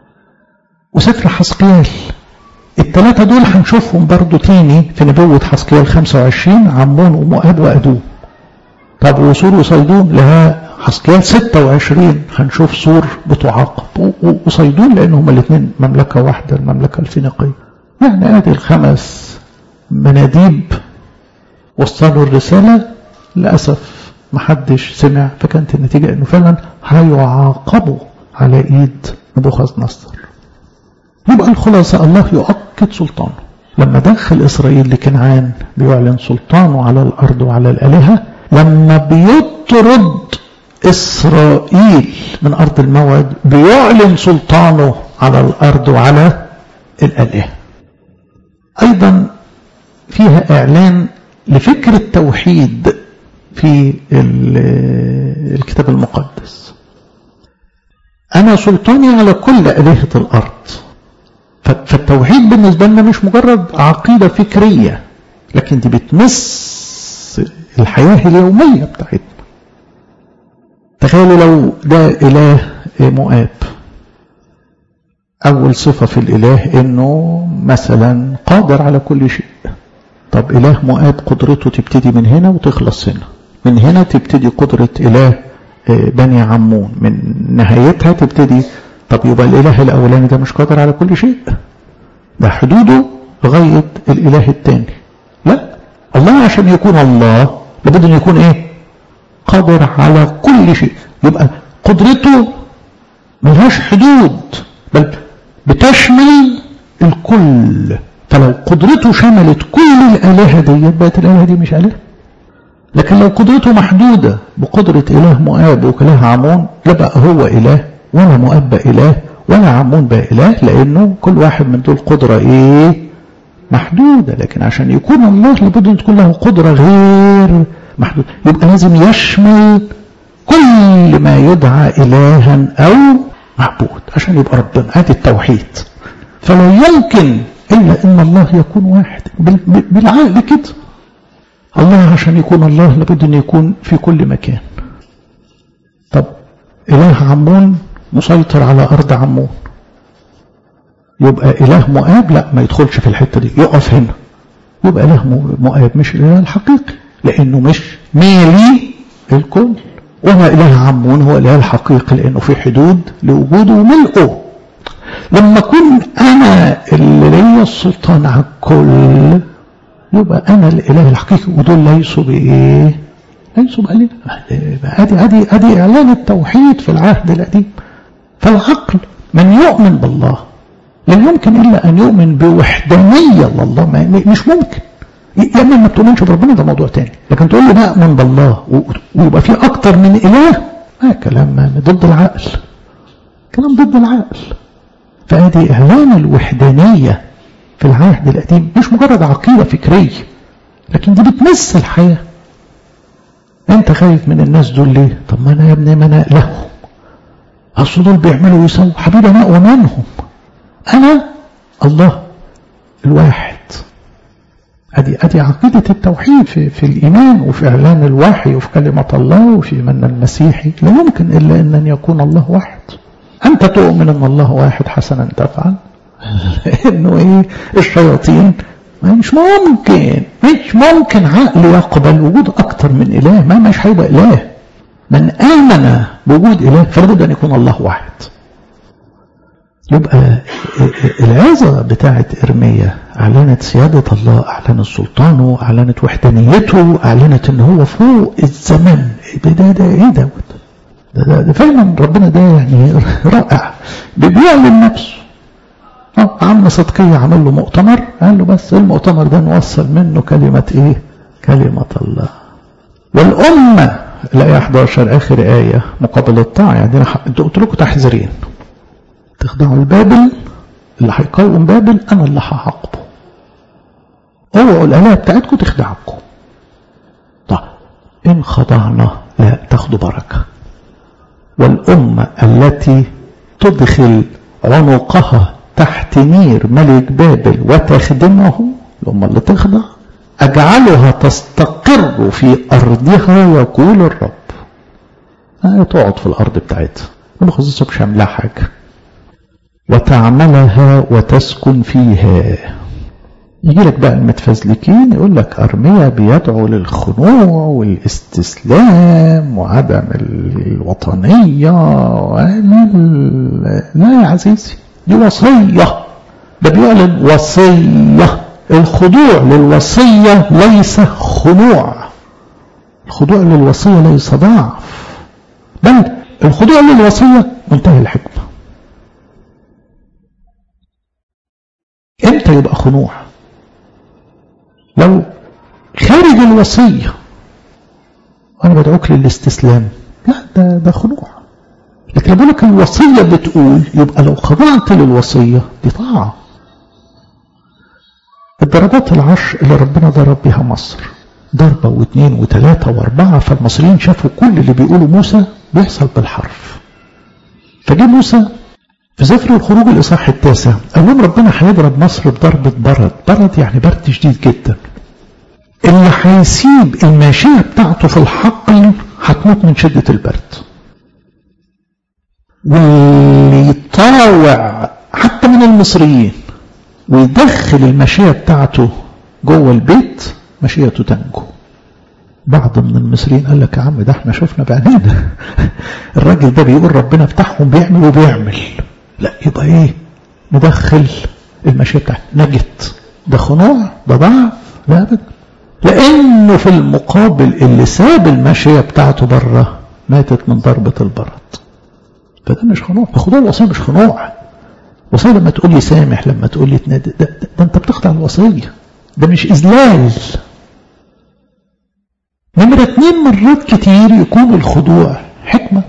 وسفر حسقيال الثلاثة دول هنشوفهم برضو تاني في نبوة حسقيال 25 عمون ومؤاب وأدوم طب وصور وصيدون لها حسقيال 26 هنشوف صور بتعاقب وصيدون لأن هما الاثنين مملكة واحدة المملكة الفينيقية يعني ادي الخمس مناديب وصلوا الرسالة للأسف محدش سمع فكانت النتيجة انه فعلا هيعاقبوا على ايد نبوخذ نصر يبقى الخلاصة الله يؤكد سلطانه لما دخل إسرائيل لكنعان بيعلن سلطانه على الأرض وعلى الآلهة لما بيطرد إسرائيل من أرض الموعد بيعلن سلطانه على الأرض وعلى الآلهة أيضا فيها إعلان لفكر التوحيد في الكتاب المقدس أنا سلطاني على كل آلهة الأرض فالتوحيد بالنسبة لنا مش مجرد عقيدة فكرية لكن دي بتمس الحياة اليومية بتاعتنا تخيلوا لو ده إله مؤاب أول صفة في الإله إنه مثلا قادر على كل شيء طب إله مؤاب قدرته تبتدي من هنا وتخلص هنا من هنا تبتدي قدرة إله بني عمون من نهايتها تبتدي طب يبقى الإله الأولاني ده مش قادر على كل شيء ده حدوده لغاية الإله الثاني لا الله عشان يكون الله لابد أن يكون إيه قادر على كل شيء يبقى قدرته ملهاش حدود بل بتشمل الكل فلو قدرته شملت كل الآلهة دي بقت الآلهة دي مش آلهة لكن لو قدرته محدودة بقدرة إله مؤاب وإله عمون لا بقى هو إله ولا مؤاب بقى إله ولا عمون بقى إله لأنه كل واحد من دول قدرة إيه محدودة لكن عشان يكون الله لابد أن تكون له قدرة غير محدودة يبقى لازم يشمل كل ما يدعى إلها أو معبود عشان يبقى ربنا هذه التوحيد فلا يمكن إلا أن الله يكون واحد بالعقل كده الله عشان يكون الله لابد أن يكون في كل مكان طب إله عمون مسيطر على أرض عمون يبقى إله مؤاب لا ما يدخلش في الحتة دي يقف هنا يبقى إله مؤاب مش الإله الحقيقي لأنه مش مالي الكل وما إله عمون هو الإله الحقيقي لأنه في حدود لوجوده وملئه لما أكون أنا اللي ليا السلطان على الكل يبقى أنا الإله الحقيقي ودول ليسوا بإيه؟ ليسوا بآلهة هذه هذه هذه إعلان التوحيد في العهد القديم فالعقل من يؤمن بالله لا يمكن إلا أن يؤمن بوحدانية لله مش ممكن يا اما ما بتؤمنش بربنا ده موضوع تاني لكن تقول لي نؤمن بالله ويبقى في اكتر من اله ما كلام ضد العقل كلام ضد العقل فهذه اعلان الوحدانيه في العهد القديم مش مجرد عقيده فكريه لكن دي بتمس الحياه انت خايف من الناس دول ليه طب ما انا يا ابني ما انا لهم اصل دول بيعملوا ويسووا حبيبي انا اقوى منهم انا الله الواحد ادي ادي عقيده التوحيد في في الايمان وفي اعلان الوحي وفي كلمه الله وفي من المسيحي لا يمكن الا ان يكون الله واحد انت تؤمن ان الله واحد حسنا تفعل انه ايه الشياطين مش ممكن مش ممكن عقل يقبل وجود اكتر من اله ما مش هيبقى اله من امن بوجود اله فلابد ان يكون الله واحد يبقى العظة بتاعت إرميا أعلنت سيادة الله أعلنت سلطانه أعلنت وحدانيته أعلنت إن هو فوق الزمن ده ده, ده إيه دوت ده, ده, ده فعلا ربنا ده يعني رائع بيعلن نفسه عم صدقية عمل له مؤتمر قال له بس المؤتمر ده نوصل منه كلمة إيه كلمة الله والأمة الآية 11 آخر آية مقابل الطاعة يعني قلت لكم تحذيرين تخضعوا البابل اللي هيقاوم بابل انا اللي هعاقبه اوعوا الالهه بتاعتكم تخدعكم طب ان خضعنا لا تاخدوا بركه والامه التي تدخل عنقها تحت نير ملك بابل وتخدمه الامه اللي تخضع اجعلها تستقر في ارضها يقول الرب آه تقعد في الارض بتاعتها ما خصوصا مش عاملها حاجه وتعملها وتسكن فيها يجي لك بقى المتفزلكين يقول لك أرميا بيدعو للخنوع والاستسلام وعدم الوطنية لا يا عزيزي دي وصية ده بيعلن وصية الخضوع للوصية ليس خنوع الخضوع للوصية ليس ضعف بل الخضوع للوصية منتهى الحكمة امتى يبقى خنوع لو خارج الوصية وانا بدعوك للاستسلام لا ده ده خنوع لكن بقول لك الوصية بتقول يبقى لو خضعت للوصية دي طاعة الضربات العشر اللي ربنا ضرب بها مصر ضربة واثنين وثلاثة واربعة فالمصريين شافوا كل اللي بيقوله موسى بيحصل بالحرف فجه موسى في سفر الخروج الإصحاح التاسع قال لهم ربنا هيضرب مصر بضربة برد برد يعني برد شديد جدا اللي هيسيب الماشية بتاعته في الحقل هتموت من شدة البرد واللي يطاوع حتى من المصريين ويدخل الماشية بتاعته جوه البيت مشيئته تنجو بعض من المصريين قال لك يا عم ده احنا شفنا بعينينا الراجل ده بيقول ربنا بتاعهم بيعمل وبيعمل لا يبقى ايه ندخل المشيئة بتاعته نجت ده خنوع ده ضعف لا ابدا لانه في المقابل اللي ساب المشيئة بتاعته بره ماتت من ضربة البرد فده مش خنوع خدوع الوصية مش خنوع وصية لما تقول لي سامح لما تقول لي تنادي ده, ده, ده انت بتخضع الوصية ده مش إذلال نمرة اتنين مرات كتير يكون الخضوع حكمة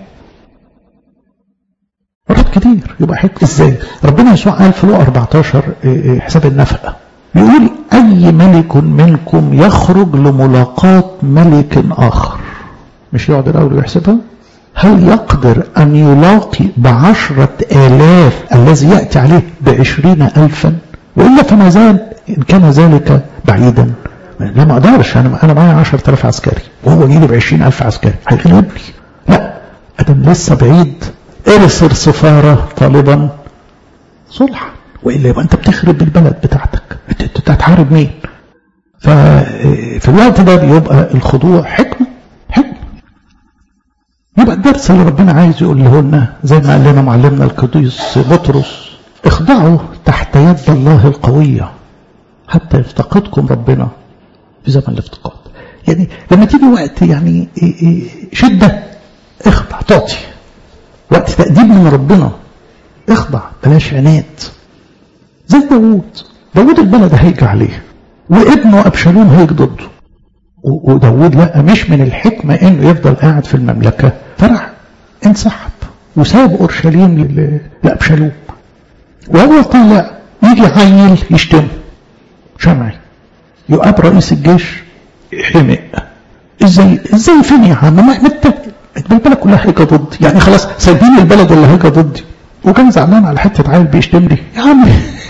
مرات كتير يبقى حكمة ازاي ربنا يسوع قال في لقا 14 حساب النفقة بيقول أي ملك منكم يخرج لملاقاة ملك آخر مش يقعد الأول ويحسبها هل يقدر أن يلاقي بعشرة آلاف الذي يأتي عليه بعشرين ألفا وإلا فما زال إن كان ذلك بعيدا لا ما أقدرش أنا أنا معايا 10000 عسكري وهو يجي لي ب 20000 عسكري هيغلبني لا أدم لسه بعيد ارسل سفارة طالبا صلحا وإلا يبقى أنت بتخرب البلد بتاعتك أنت هتحارب مين ففي الوقت ده بيبقى الخضوع حكمة حكمة يبقى الدرس اللي ربنا عايز يقوله لنا زي ما قال لنا معلمنا القديس بطرس اخضعوا تحت يد الله القوية حتى يفتقدكم ربنا في زمن الافتقاد يعني لما تيجي وقت يعني شدة اخضع تعطي وقت تأديب من ربنا اخضع بلاش عناد زي داوود داوود البلد هيجي عليه وابنه أبشالوم هيجي ضده وداوود لا مش من الحكمة انه يفضل قاعد في المملكة فرح انسحب وساب اورشليم لابشالوم وهو طالع يجي عيل يشتمه شمعي يقاب رئيس الجيش حمق ازاي ازاي فين يا عم ما انت البلد كلها هيجي ضدي يعني خلاص سايبين البلد اللي هيجي ضدي وكان زعلان على حته عيل بيشتمني يا عم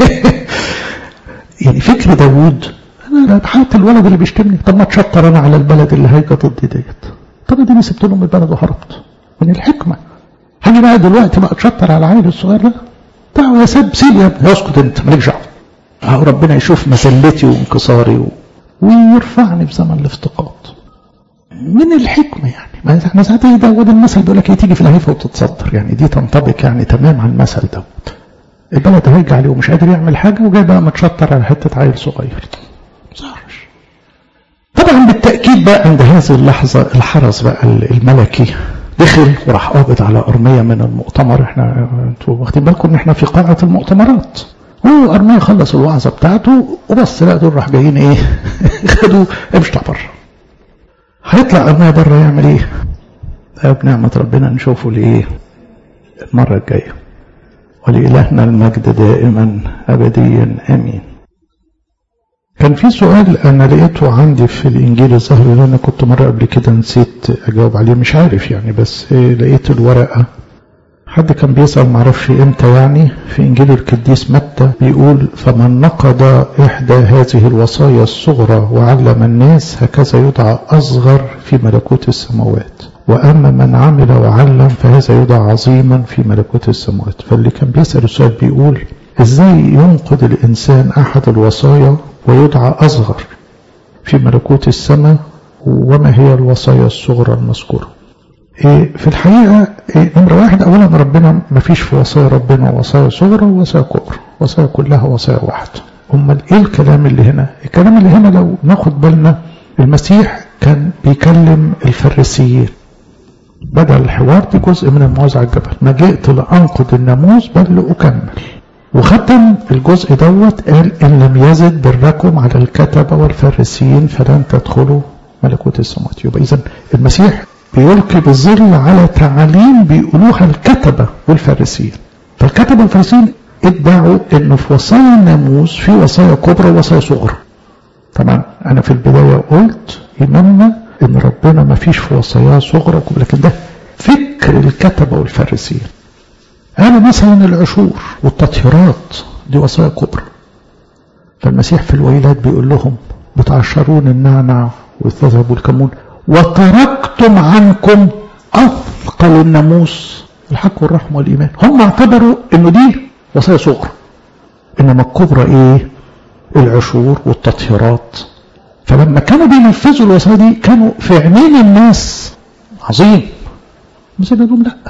يعني فكر داوود انا بحياة الولد اللي بيشتمني طب ما اتشطر انا على البلد اللي هيجي ضدي ديت طب اديني سبت لهم البلد وهربت من الحكمه هاجي بقى دلوقتي بقى اتشطر على العيل الصغير ده تعالوا يا سيب سيب يا ابني اسكت انت مالكش دعوه ربنا يشوف مذلتي وانكساري و... ويرفعني في زمن الافتقاد من الحكمة يعني ما احنا ساعات داود المثل بيقول لك ايه تيجي في الهيفة وتتصدر يعني دي تنطبق يعني تمام على المثل دوت البلد هيجي عليه ومش قادر يعمل حاجة وجاي بقى متشطر على حتة عيل صغير صارش طبعا بالتأكيد بقى عند هذه اللحظة الحرس بقى الملكي دخل وراح قابض على أرمية من المؤتمر احنا انتوا واخدين بالكم ان احنا في قاعة المؤتمرات هو أرمية خلص الوعظة بتاعته وبس لا دول راح جايين ايه خدوا امشي بره هيطلع أرمية بره يعمل ايه بنعمة ربنا نشوفه لايه المرة الجاية ولإلهنا المجد دائما أبديا آمين كان في سؤال أنا لقيته عندي في الإنجيل الظاهر اللي أنا كنت مرة قبل كده نسيت أجاوب عليه مش عارف يعني بس لقيت الورقة حد كان بيسأل معرفش إمتى يعني في إنجيل القديس متى بيقول فمن نقض إحدى هذه الوصايا الصغرى وعلم الناس هكذا يدعى أصغر في ملكوت السماوات وأما من عمل وعلم فهذا يدعى عظيما في ملكوت السماوات فاللي كان بيسأل السؤال بيقول إزاي ينقض الإنسان أحد الوصايا ويدعى أصغر في ملكوت السماء وما هي الوصايا الصغرى المذكورة إيه في الحقيقة إيه نمرة واحد أولا ربنا ما فيش في وصايا ربنا وصايا صغرى ووصايا كبرى وصايا كلها وصايا واحدة أمال إيه الكلام اللي هنا الكلام اللي هنا لو ناخد بالنا المسيح كان بيكلم الفريسيين بدأ الحوار دي جزء من الموعظة على الجبل ما جئت لأنقض الناموس بل لأكمل وختم الجزء دوت قال إن لم يزد بركم على الكتبة والفريسيين فلن تدخلوا ملكوت السماوات يبقى إذا المسيح بيلقي بالظل على تعاليم بيقولوها الكتبة والفريسيين فالكتبة والفريسيين ادعوا انه في وصايا الناموس في وصايا كبرى ووصايا صغرى طبعا انا في البدايه قلت ايماننا ان ربنا ما فيش في وصاياه صغرى وكبرى لكن ده فكر الكتبه والفريسيين قالوا مثلا العشور والتطهيرات دي وصايا كبرى فالمسيح في الويلات بيقول لهم بتعشرون النعنع والذهب والكمون وتركتم عنكم اثقل الناموس الحق والرحمه والايمان هم اعتبروا انه دي وصايا صغرى انما الكبرى ايه العشور والتطهيرات فلما كانوا بينفذوا الوصايا دي كانوا في عينين الناس عظيم بس لهم لا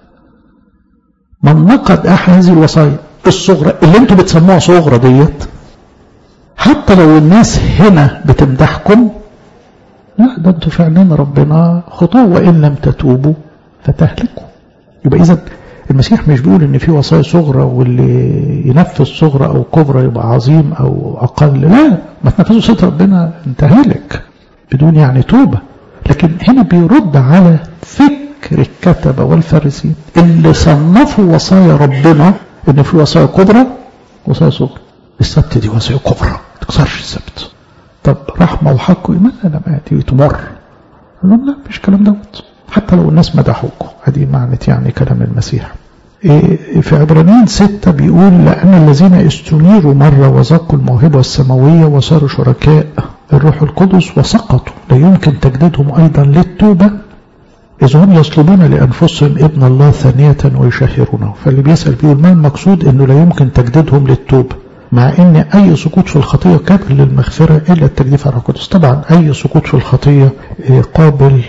من نقد احد هذه الوصايا الصغرى اللي انتوا بتسموها صغرى ديت حتى لو الناس هنا بتمدحكم لا ده انتوا في عينين ربنا خطاه وان لم تتوبوا فتهلكوا يبقى اذا المسيح مش بيقول ان في وصايا صغرى واللي ينفذ صغرى او كبرى يبقى عظيم او اقل لا ما تنفذوا صوت ربنا انت هالك بدون يعني توبه لكن هنا بيرد على فكر الكتبه والفارسيين اللي صنفوا وصايا ربنا ان في وصايا كبرى وصايا صغرى السبت دي وصايا كبرى ما تكسرش السبت طب رحمه وحق وايمان لا ما دي تمر لهم لا مش كلام دوت حتى لو الناس مدحوكم هذه معنى يعني كلام المسيح في عبرانيين ستة بيقول لأن الذين استنيروا مرة وذاقوا الموهبة السماوية وصاروا شركاء الروح القدس وسقطوا لا يمكن تجديدهم أيضا للتوبة إذ هم يطلبون لأنفسهم ابن الله ثانية ويشهرونه فاللي بيسأل بيقول ما المقصود أنه لا يمكن تجديدهم للتوبة مع ان اي سقوط في الخطيه قابل للمغفره الا التجديف على القدس طبعا اي سقوط في الخطيه قابل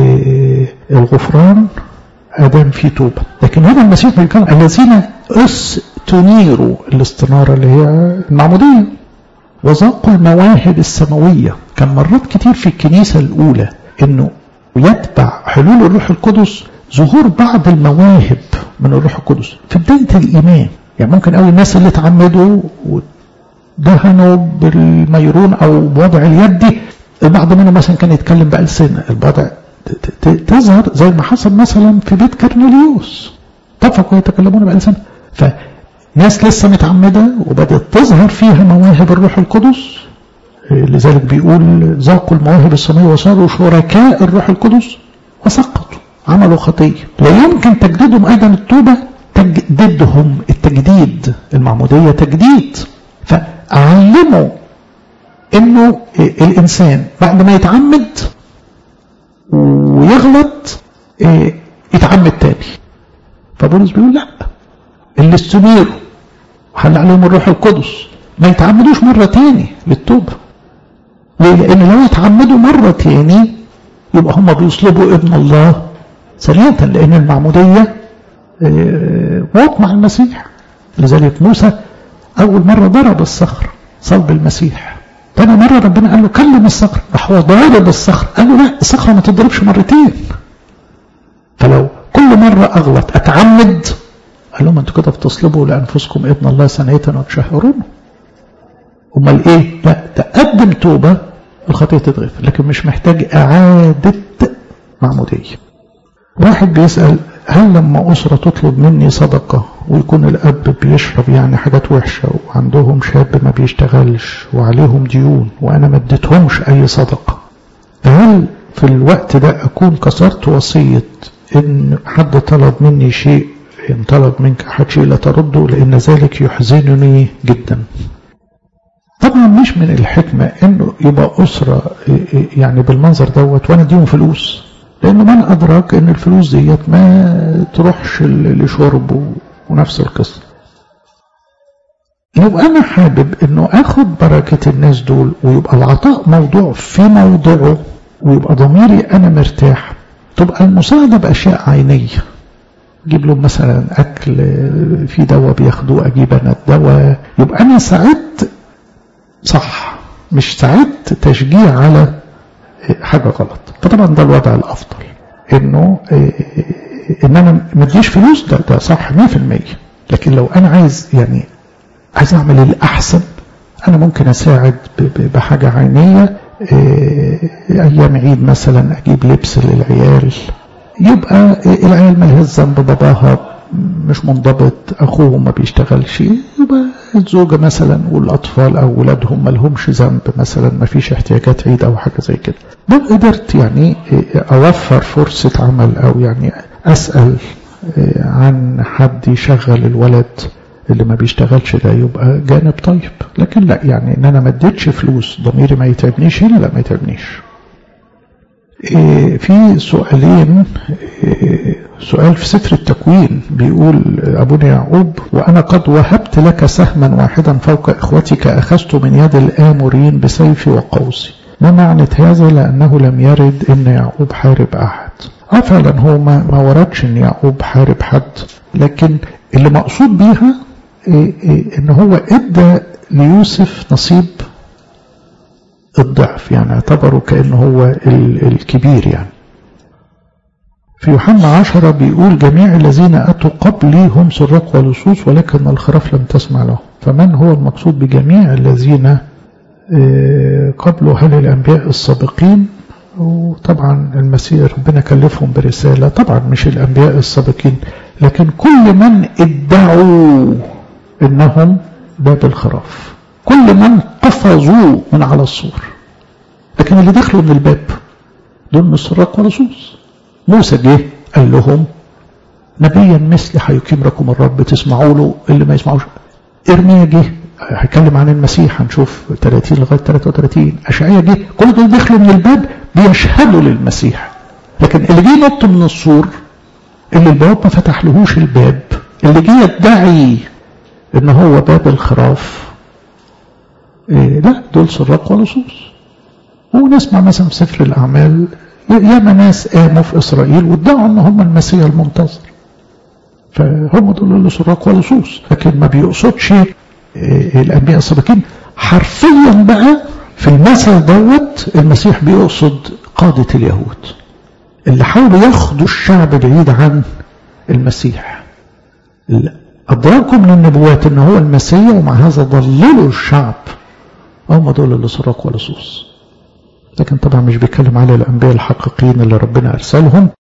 للغفران ادام في توبه لكن هنا المسيح بيتكلم الذين استنيروا الاستناره اللي هي المعموديه وذاقوا المواهب السماويه كان مرات كتير في الكنيسه الاولى انه يتبع حلول الروح القدس ظهور بعض المواهب من الروح القدس في بدايه الايمان يعني ممكن قوي الناس اللي اتعمدوا ودهنوا بالميرون او بوضع اليد البعض منهم مثلا كان يتكلم بألسنة البضع تظهر زي ما حصل مثلا في بيت كرنيليوس اتفقوا يتكلمون بألسنة فناس لسه متعمدة وبدأت تظهر فيها مواهب الروح القدس لذلك بيقول ذاقوا المواهب السماوية وصاروا شركاء الروح القدس وسقطوا عملوا خطية لا يمكن تجديدهم أيضا التوبة تجديدهم التجديد المعمودية تجديد فعلموا انه الانسان بعد ما يتعمد ويغلط يتعمد تاني فبولس بيقول لا اللي استنيروا وحل عليهم الروح القدس ما يتعمدوش مرة تاني للتوبة ليه؟ لأن لو يتعمدوا مرة تاني يبقى هم بيصلبوا ابن الله ثانية لأن المعمودية موت مع المسيح لذلك موسى أول مرة ضرب الصخر صلب المسيح تاني مرة ربنا قال له كلم الصخر راح هو ضارب الصخر قال له لا الصخرة ما تضربش مرتين فلو كل مرة أغلط أتعمد قال لهم أنتوا كده بتصلبوا لأنفسكم ابن الله ثانية وتشهرونه أمال إيه؟ لا تقدم توبة الخطية تتغفر لكن مش محتاج إعادة معمودية واحد بيسأل هل لما أسرة تطلب مني صدقة ويكون الأب بيشرب يعني حاجات وحشة وعندهم شاب ما بيشتغلش وعليهم ديون وأنا ما اديتهمش أي صدقة هل في الوقت ده أكون كسرت وصية إن حد طلب مني شيء إن طلب منك أحد شيء لا ترده لأن ذلك يحزنني جدا طبعا مش من الحكمة إنه يبقى أسرة يعني بالمنظر دوت وأنا أديهم فلوس لأنه من أدرك أن الفلوس ديت ما تروحش لشرب ونفس القصة يبقى أنا حابب أنه أخد بركة الناس دول ويبقى العطاء موضوع في موضعه ويبقى ضميري أنا مرتاح تبقى المساعدة بأشياء عينية أجيب لهم مثلا أكل في دواء بياخدوه أجيب أنا الدواء يبقى أنا ساعدت صح مش ساعدت تشجيع على حاجة غلط فطبعا ده الوضع الأفضل إنه إن أنا ما اديش فلوس ده ده صح 100% لكن لو أنا عايز يعني عايز أعمل الأحسن أنا ممكن أساعد بحاجة عينية أيام عيد مثلا أجيب لبس للعيال يبقى العيال ملهاش ذنب باباها مش منضبط أخوه ما بيشتغلش يبقى الزوجة مثلا والأطفال أو ولادهم ما لهمش ذنب مثلا ما فيش احتياجات عيد أو حاجة زي كده ده قدرت يعني أوفر فرصة عمل أو يعني أسأل عن حد يشغل الولد اللي ما بيشتغلش ده يبقى جانب طيب لكن لا يعني ان انا ما اديتش فلوس ضميري ما يتعبنيش هنا لا ما يتعبنيش إيه في سؤالين إيه سؤال في سفر التكوين بيقول ابونا يعقوب وانا قد وهبت لك سهما واحدا فوق اخوتك اخذت من يد الامورين بسيفي وقوسي ما معنى هذا لانه لم يرد ان يعقوب حارب احد اه فعلا هو ما, ما وردش ان يعقوب حارب حد لكن اللي مقصود بيها إيه إيه ان هو ادى ليوسف نصيب الضعف يعني اعتبره كأنه هو الكبير يعني في يوحنا عشرة بيقول جميع الذين أتوا قبلي هم سراق ولصوص ولكن الخراف لم تسمع له فمن هو المقصود بجميع الذين قبلوا هل الأنبياء السابقين وطبعا المسيح ربنا كلفهم برسالة طبعا مش الأنبياء السابقين لكن كل من ادعوا انهم باب الخراف كل من قفزوا من على السور لكن اللي دخلوا من الباب دول مش سراق ولا صوص موسى جه قال لهم نبيا مثلي هيقيم لكم الرب تسمعوا له اللي ما يسمعوش ارميا جه هيتكلم عن المسيح هنشوف 30 لغايه 33 اشعيا جه كل دول دخلوا من الباب بيشهدوا للمسيح لكن اللي جه ينط من السور اللي البواب ما فتحلهوش الباب اللي جه يدعي ان هو باب الخراف إيه لا دول سراق ولصوص ونسمع مثلا في سفر الاعمال ياما ناس قاموا في اسرائيل وادعوا ان هم المسيح المنتظر فهم دول اللي سراق ولصوص لكن ما بيقصدش إيه الانبياء السابقين حرفيا بقى في المثل دوت المسيح بيقصد قادة اليهود اللي حاولوا ياخدوا الشعب بعيد عن المسيح أدركوا من النبوات ان هو المسيح ومع هذا ضللوا الشعب هم دول اللي سرقوا لصوص لكن طبعا مش بيتكلم على الأنبياء الحقيقيين اللي ربنا أرسلهم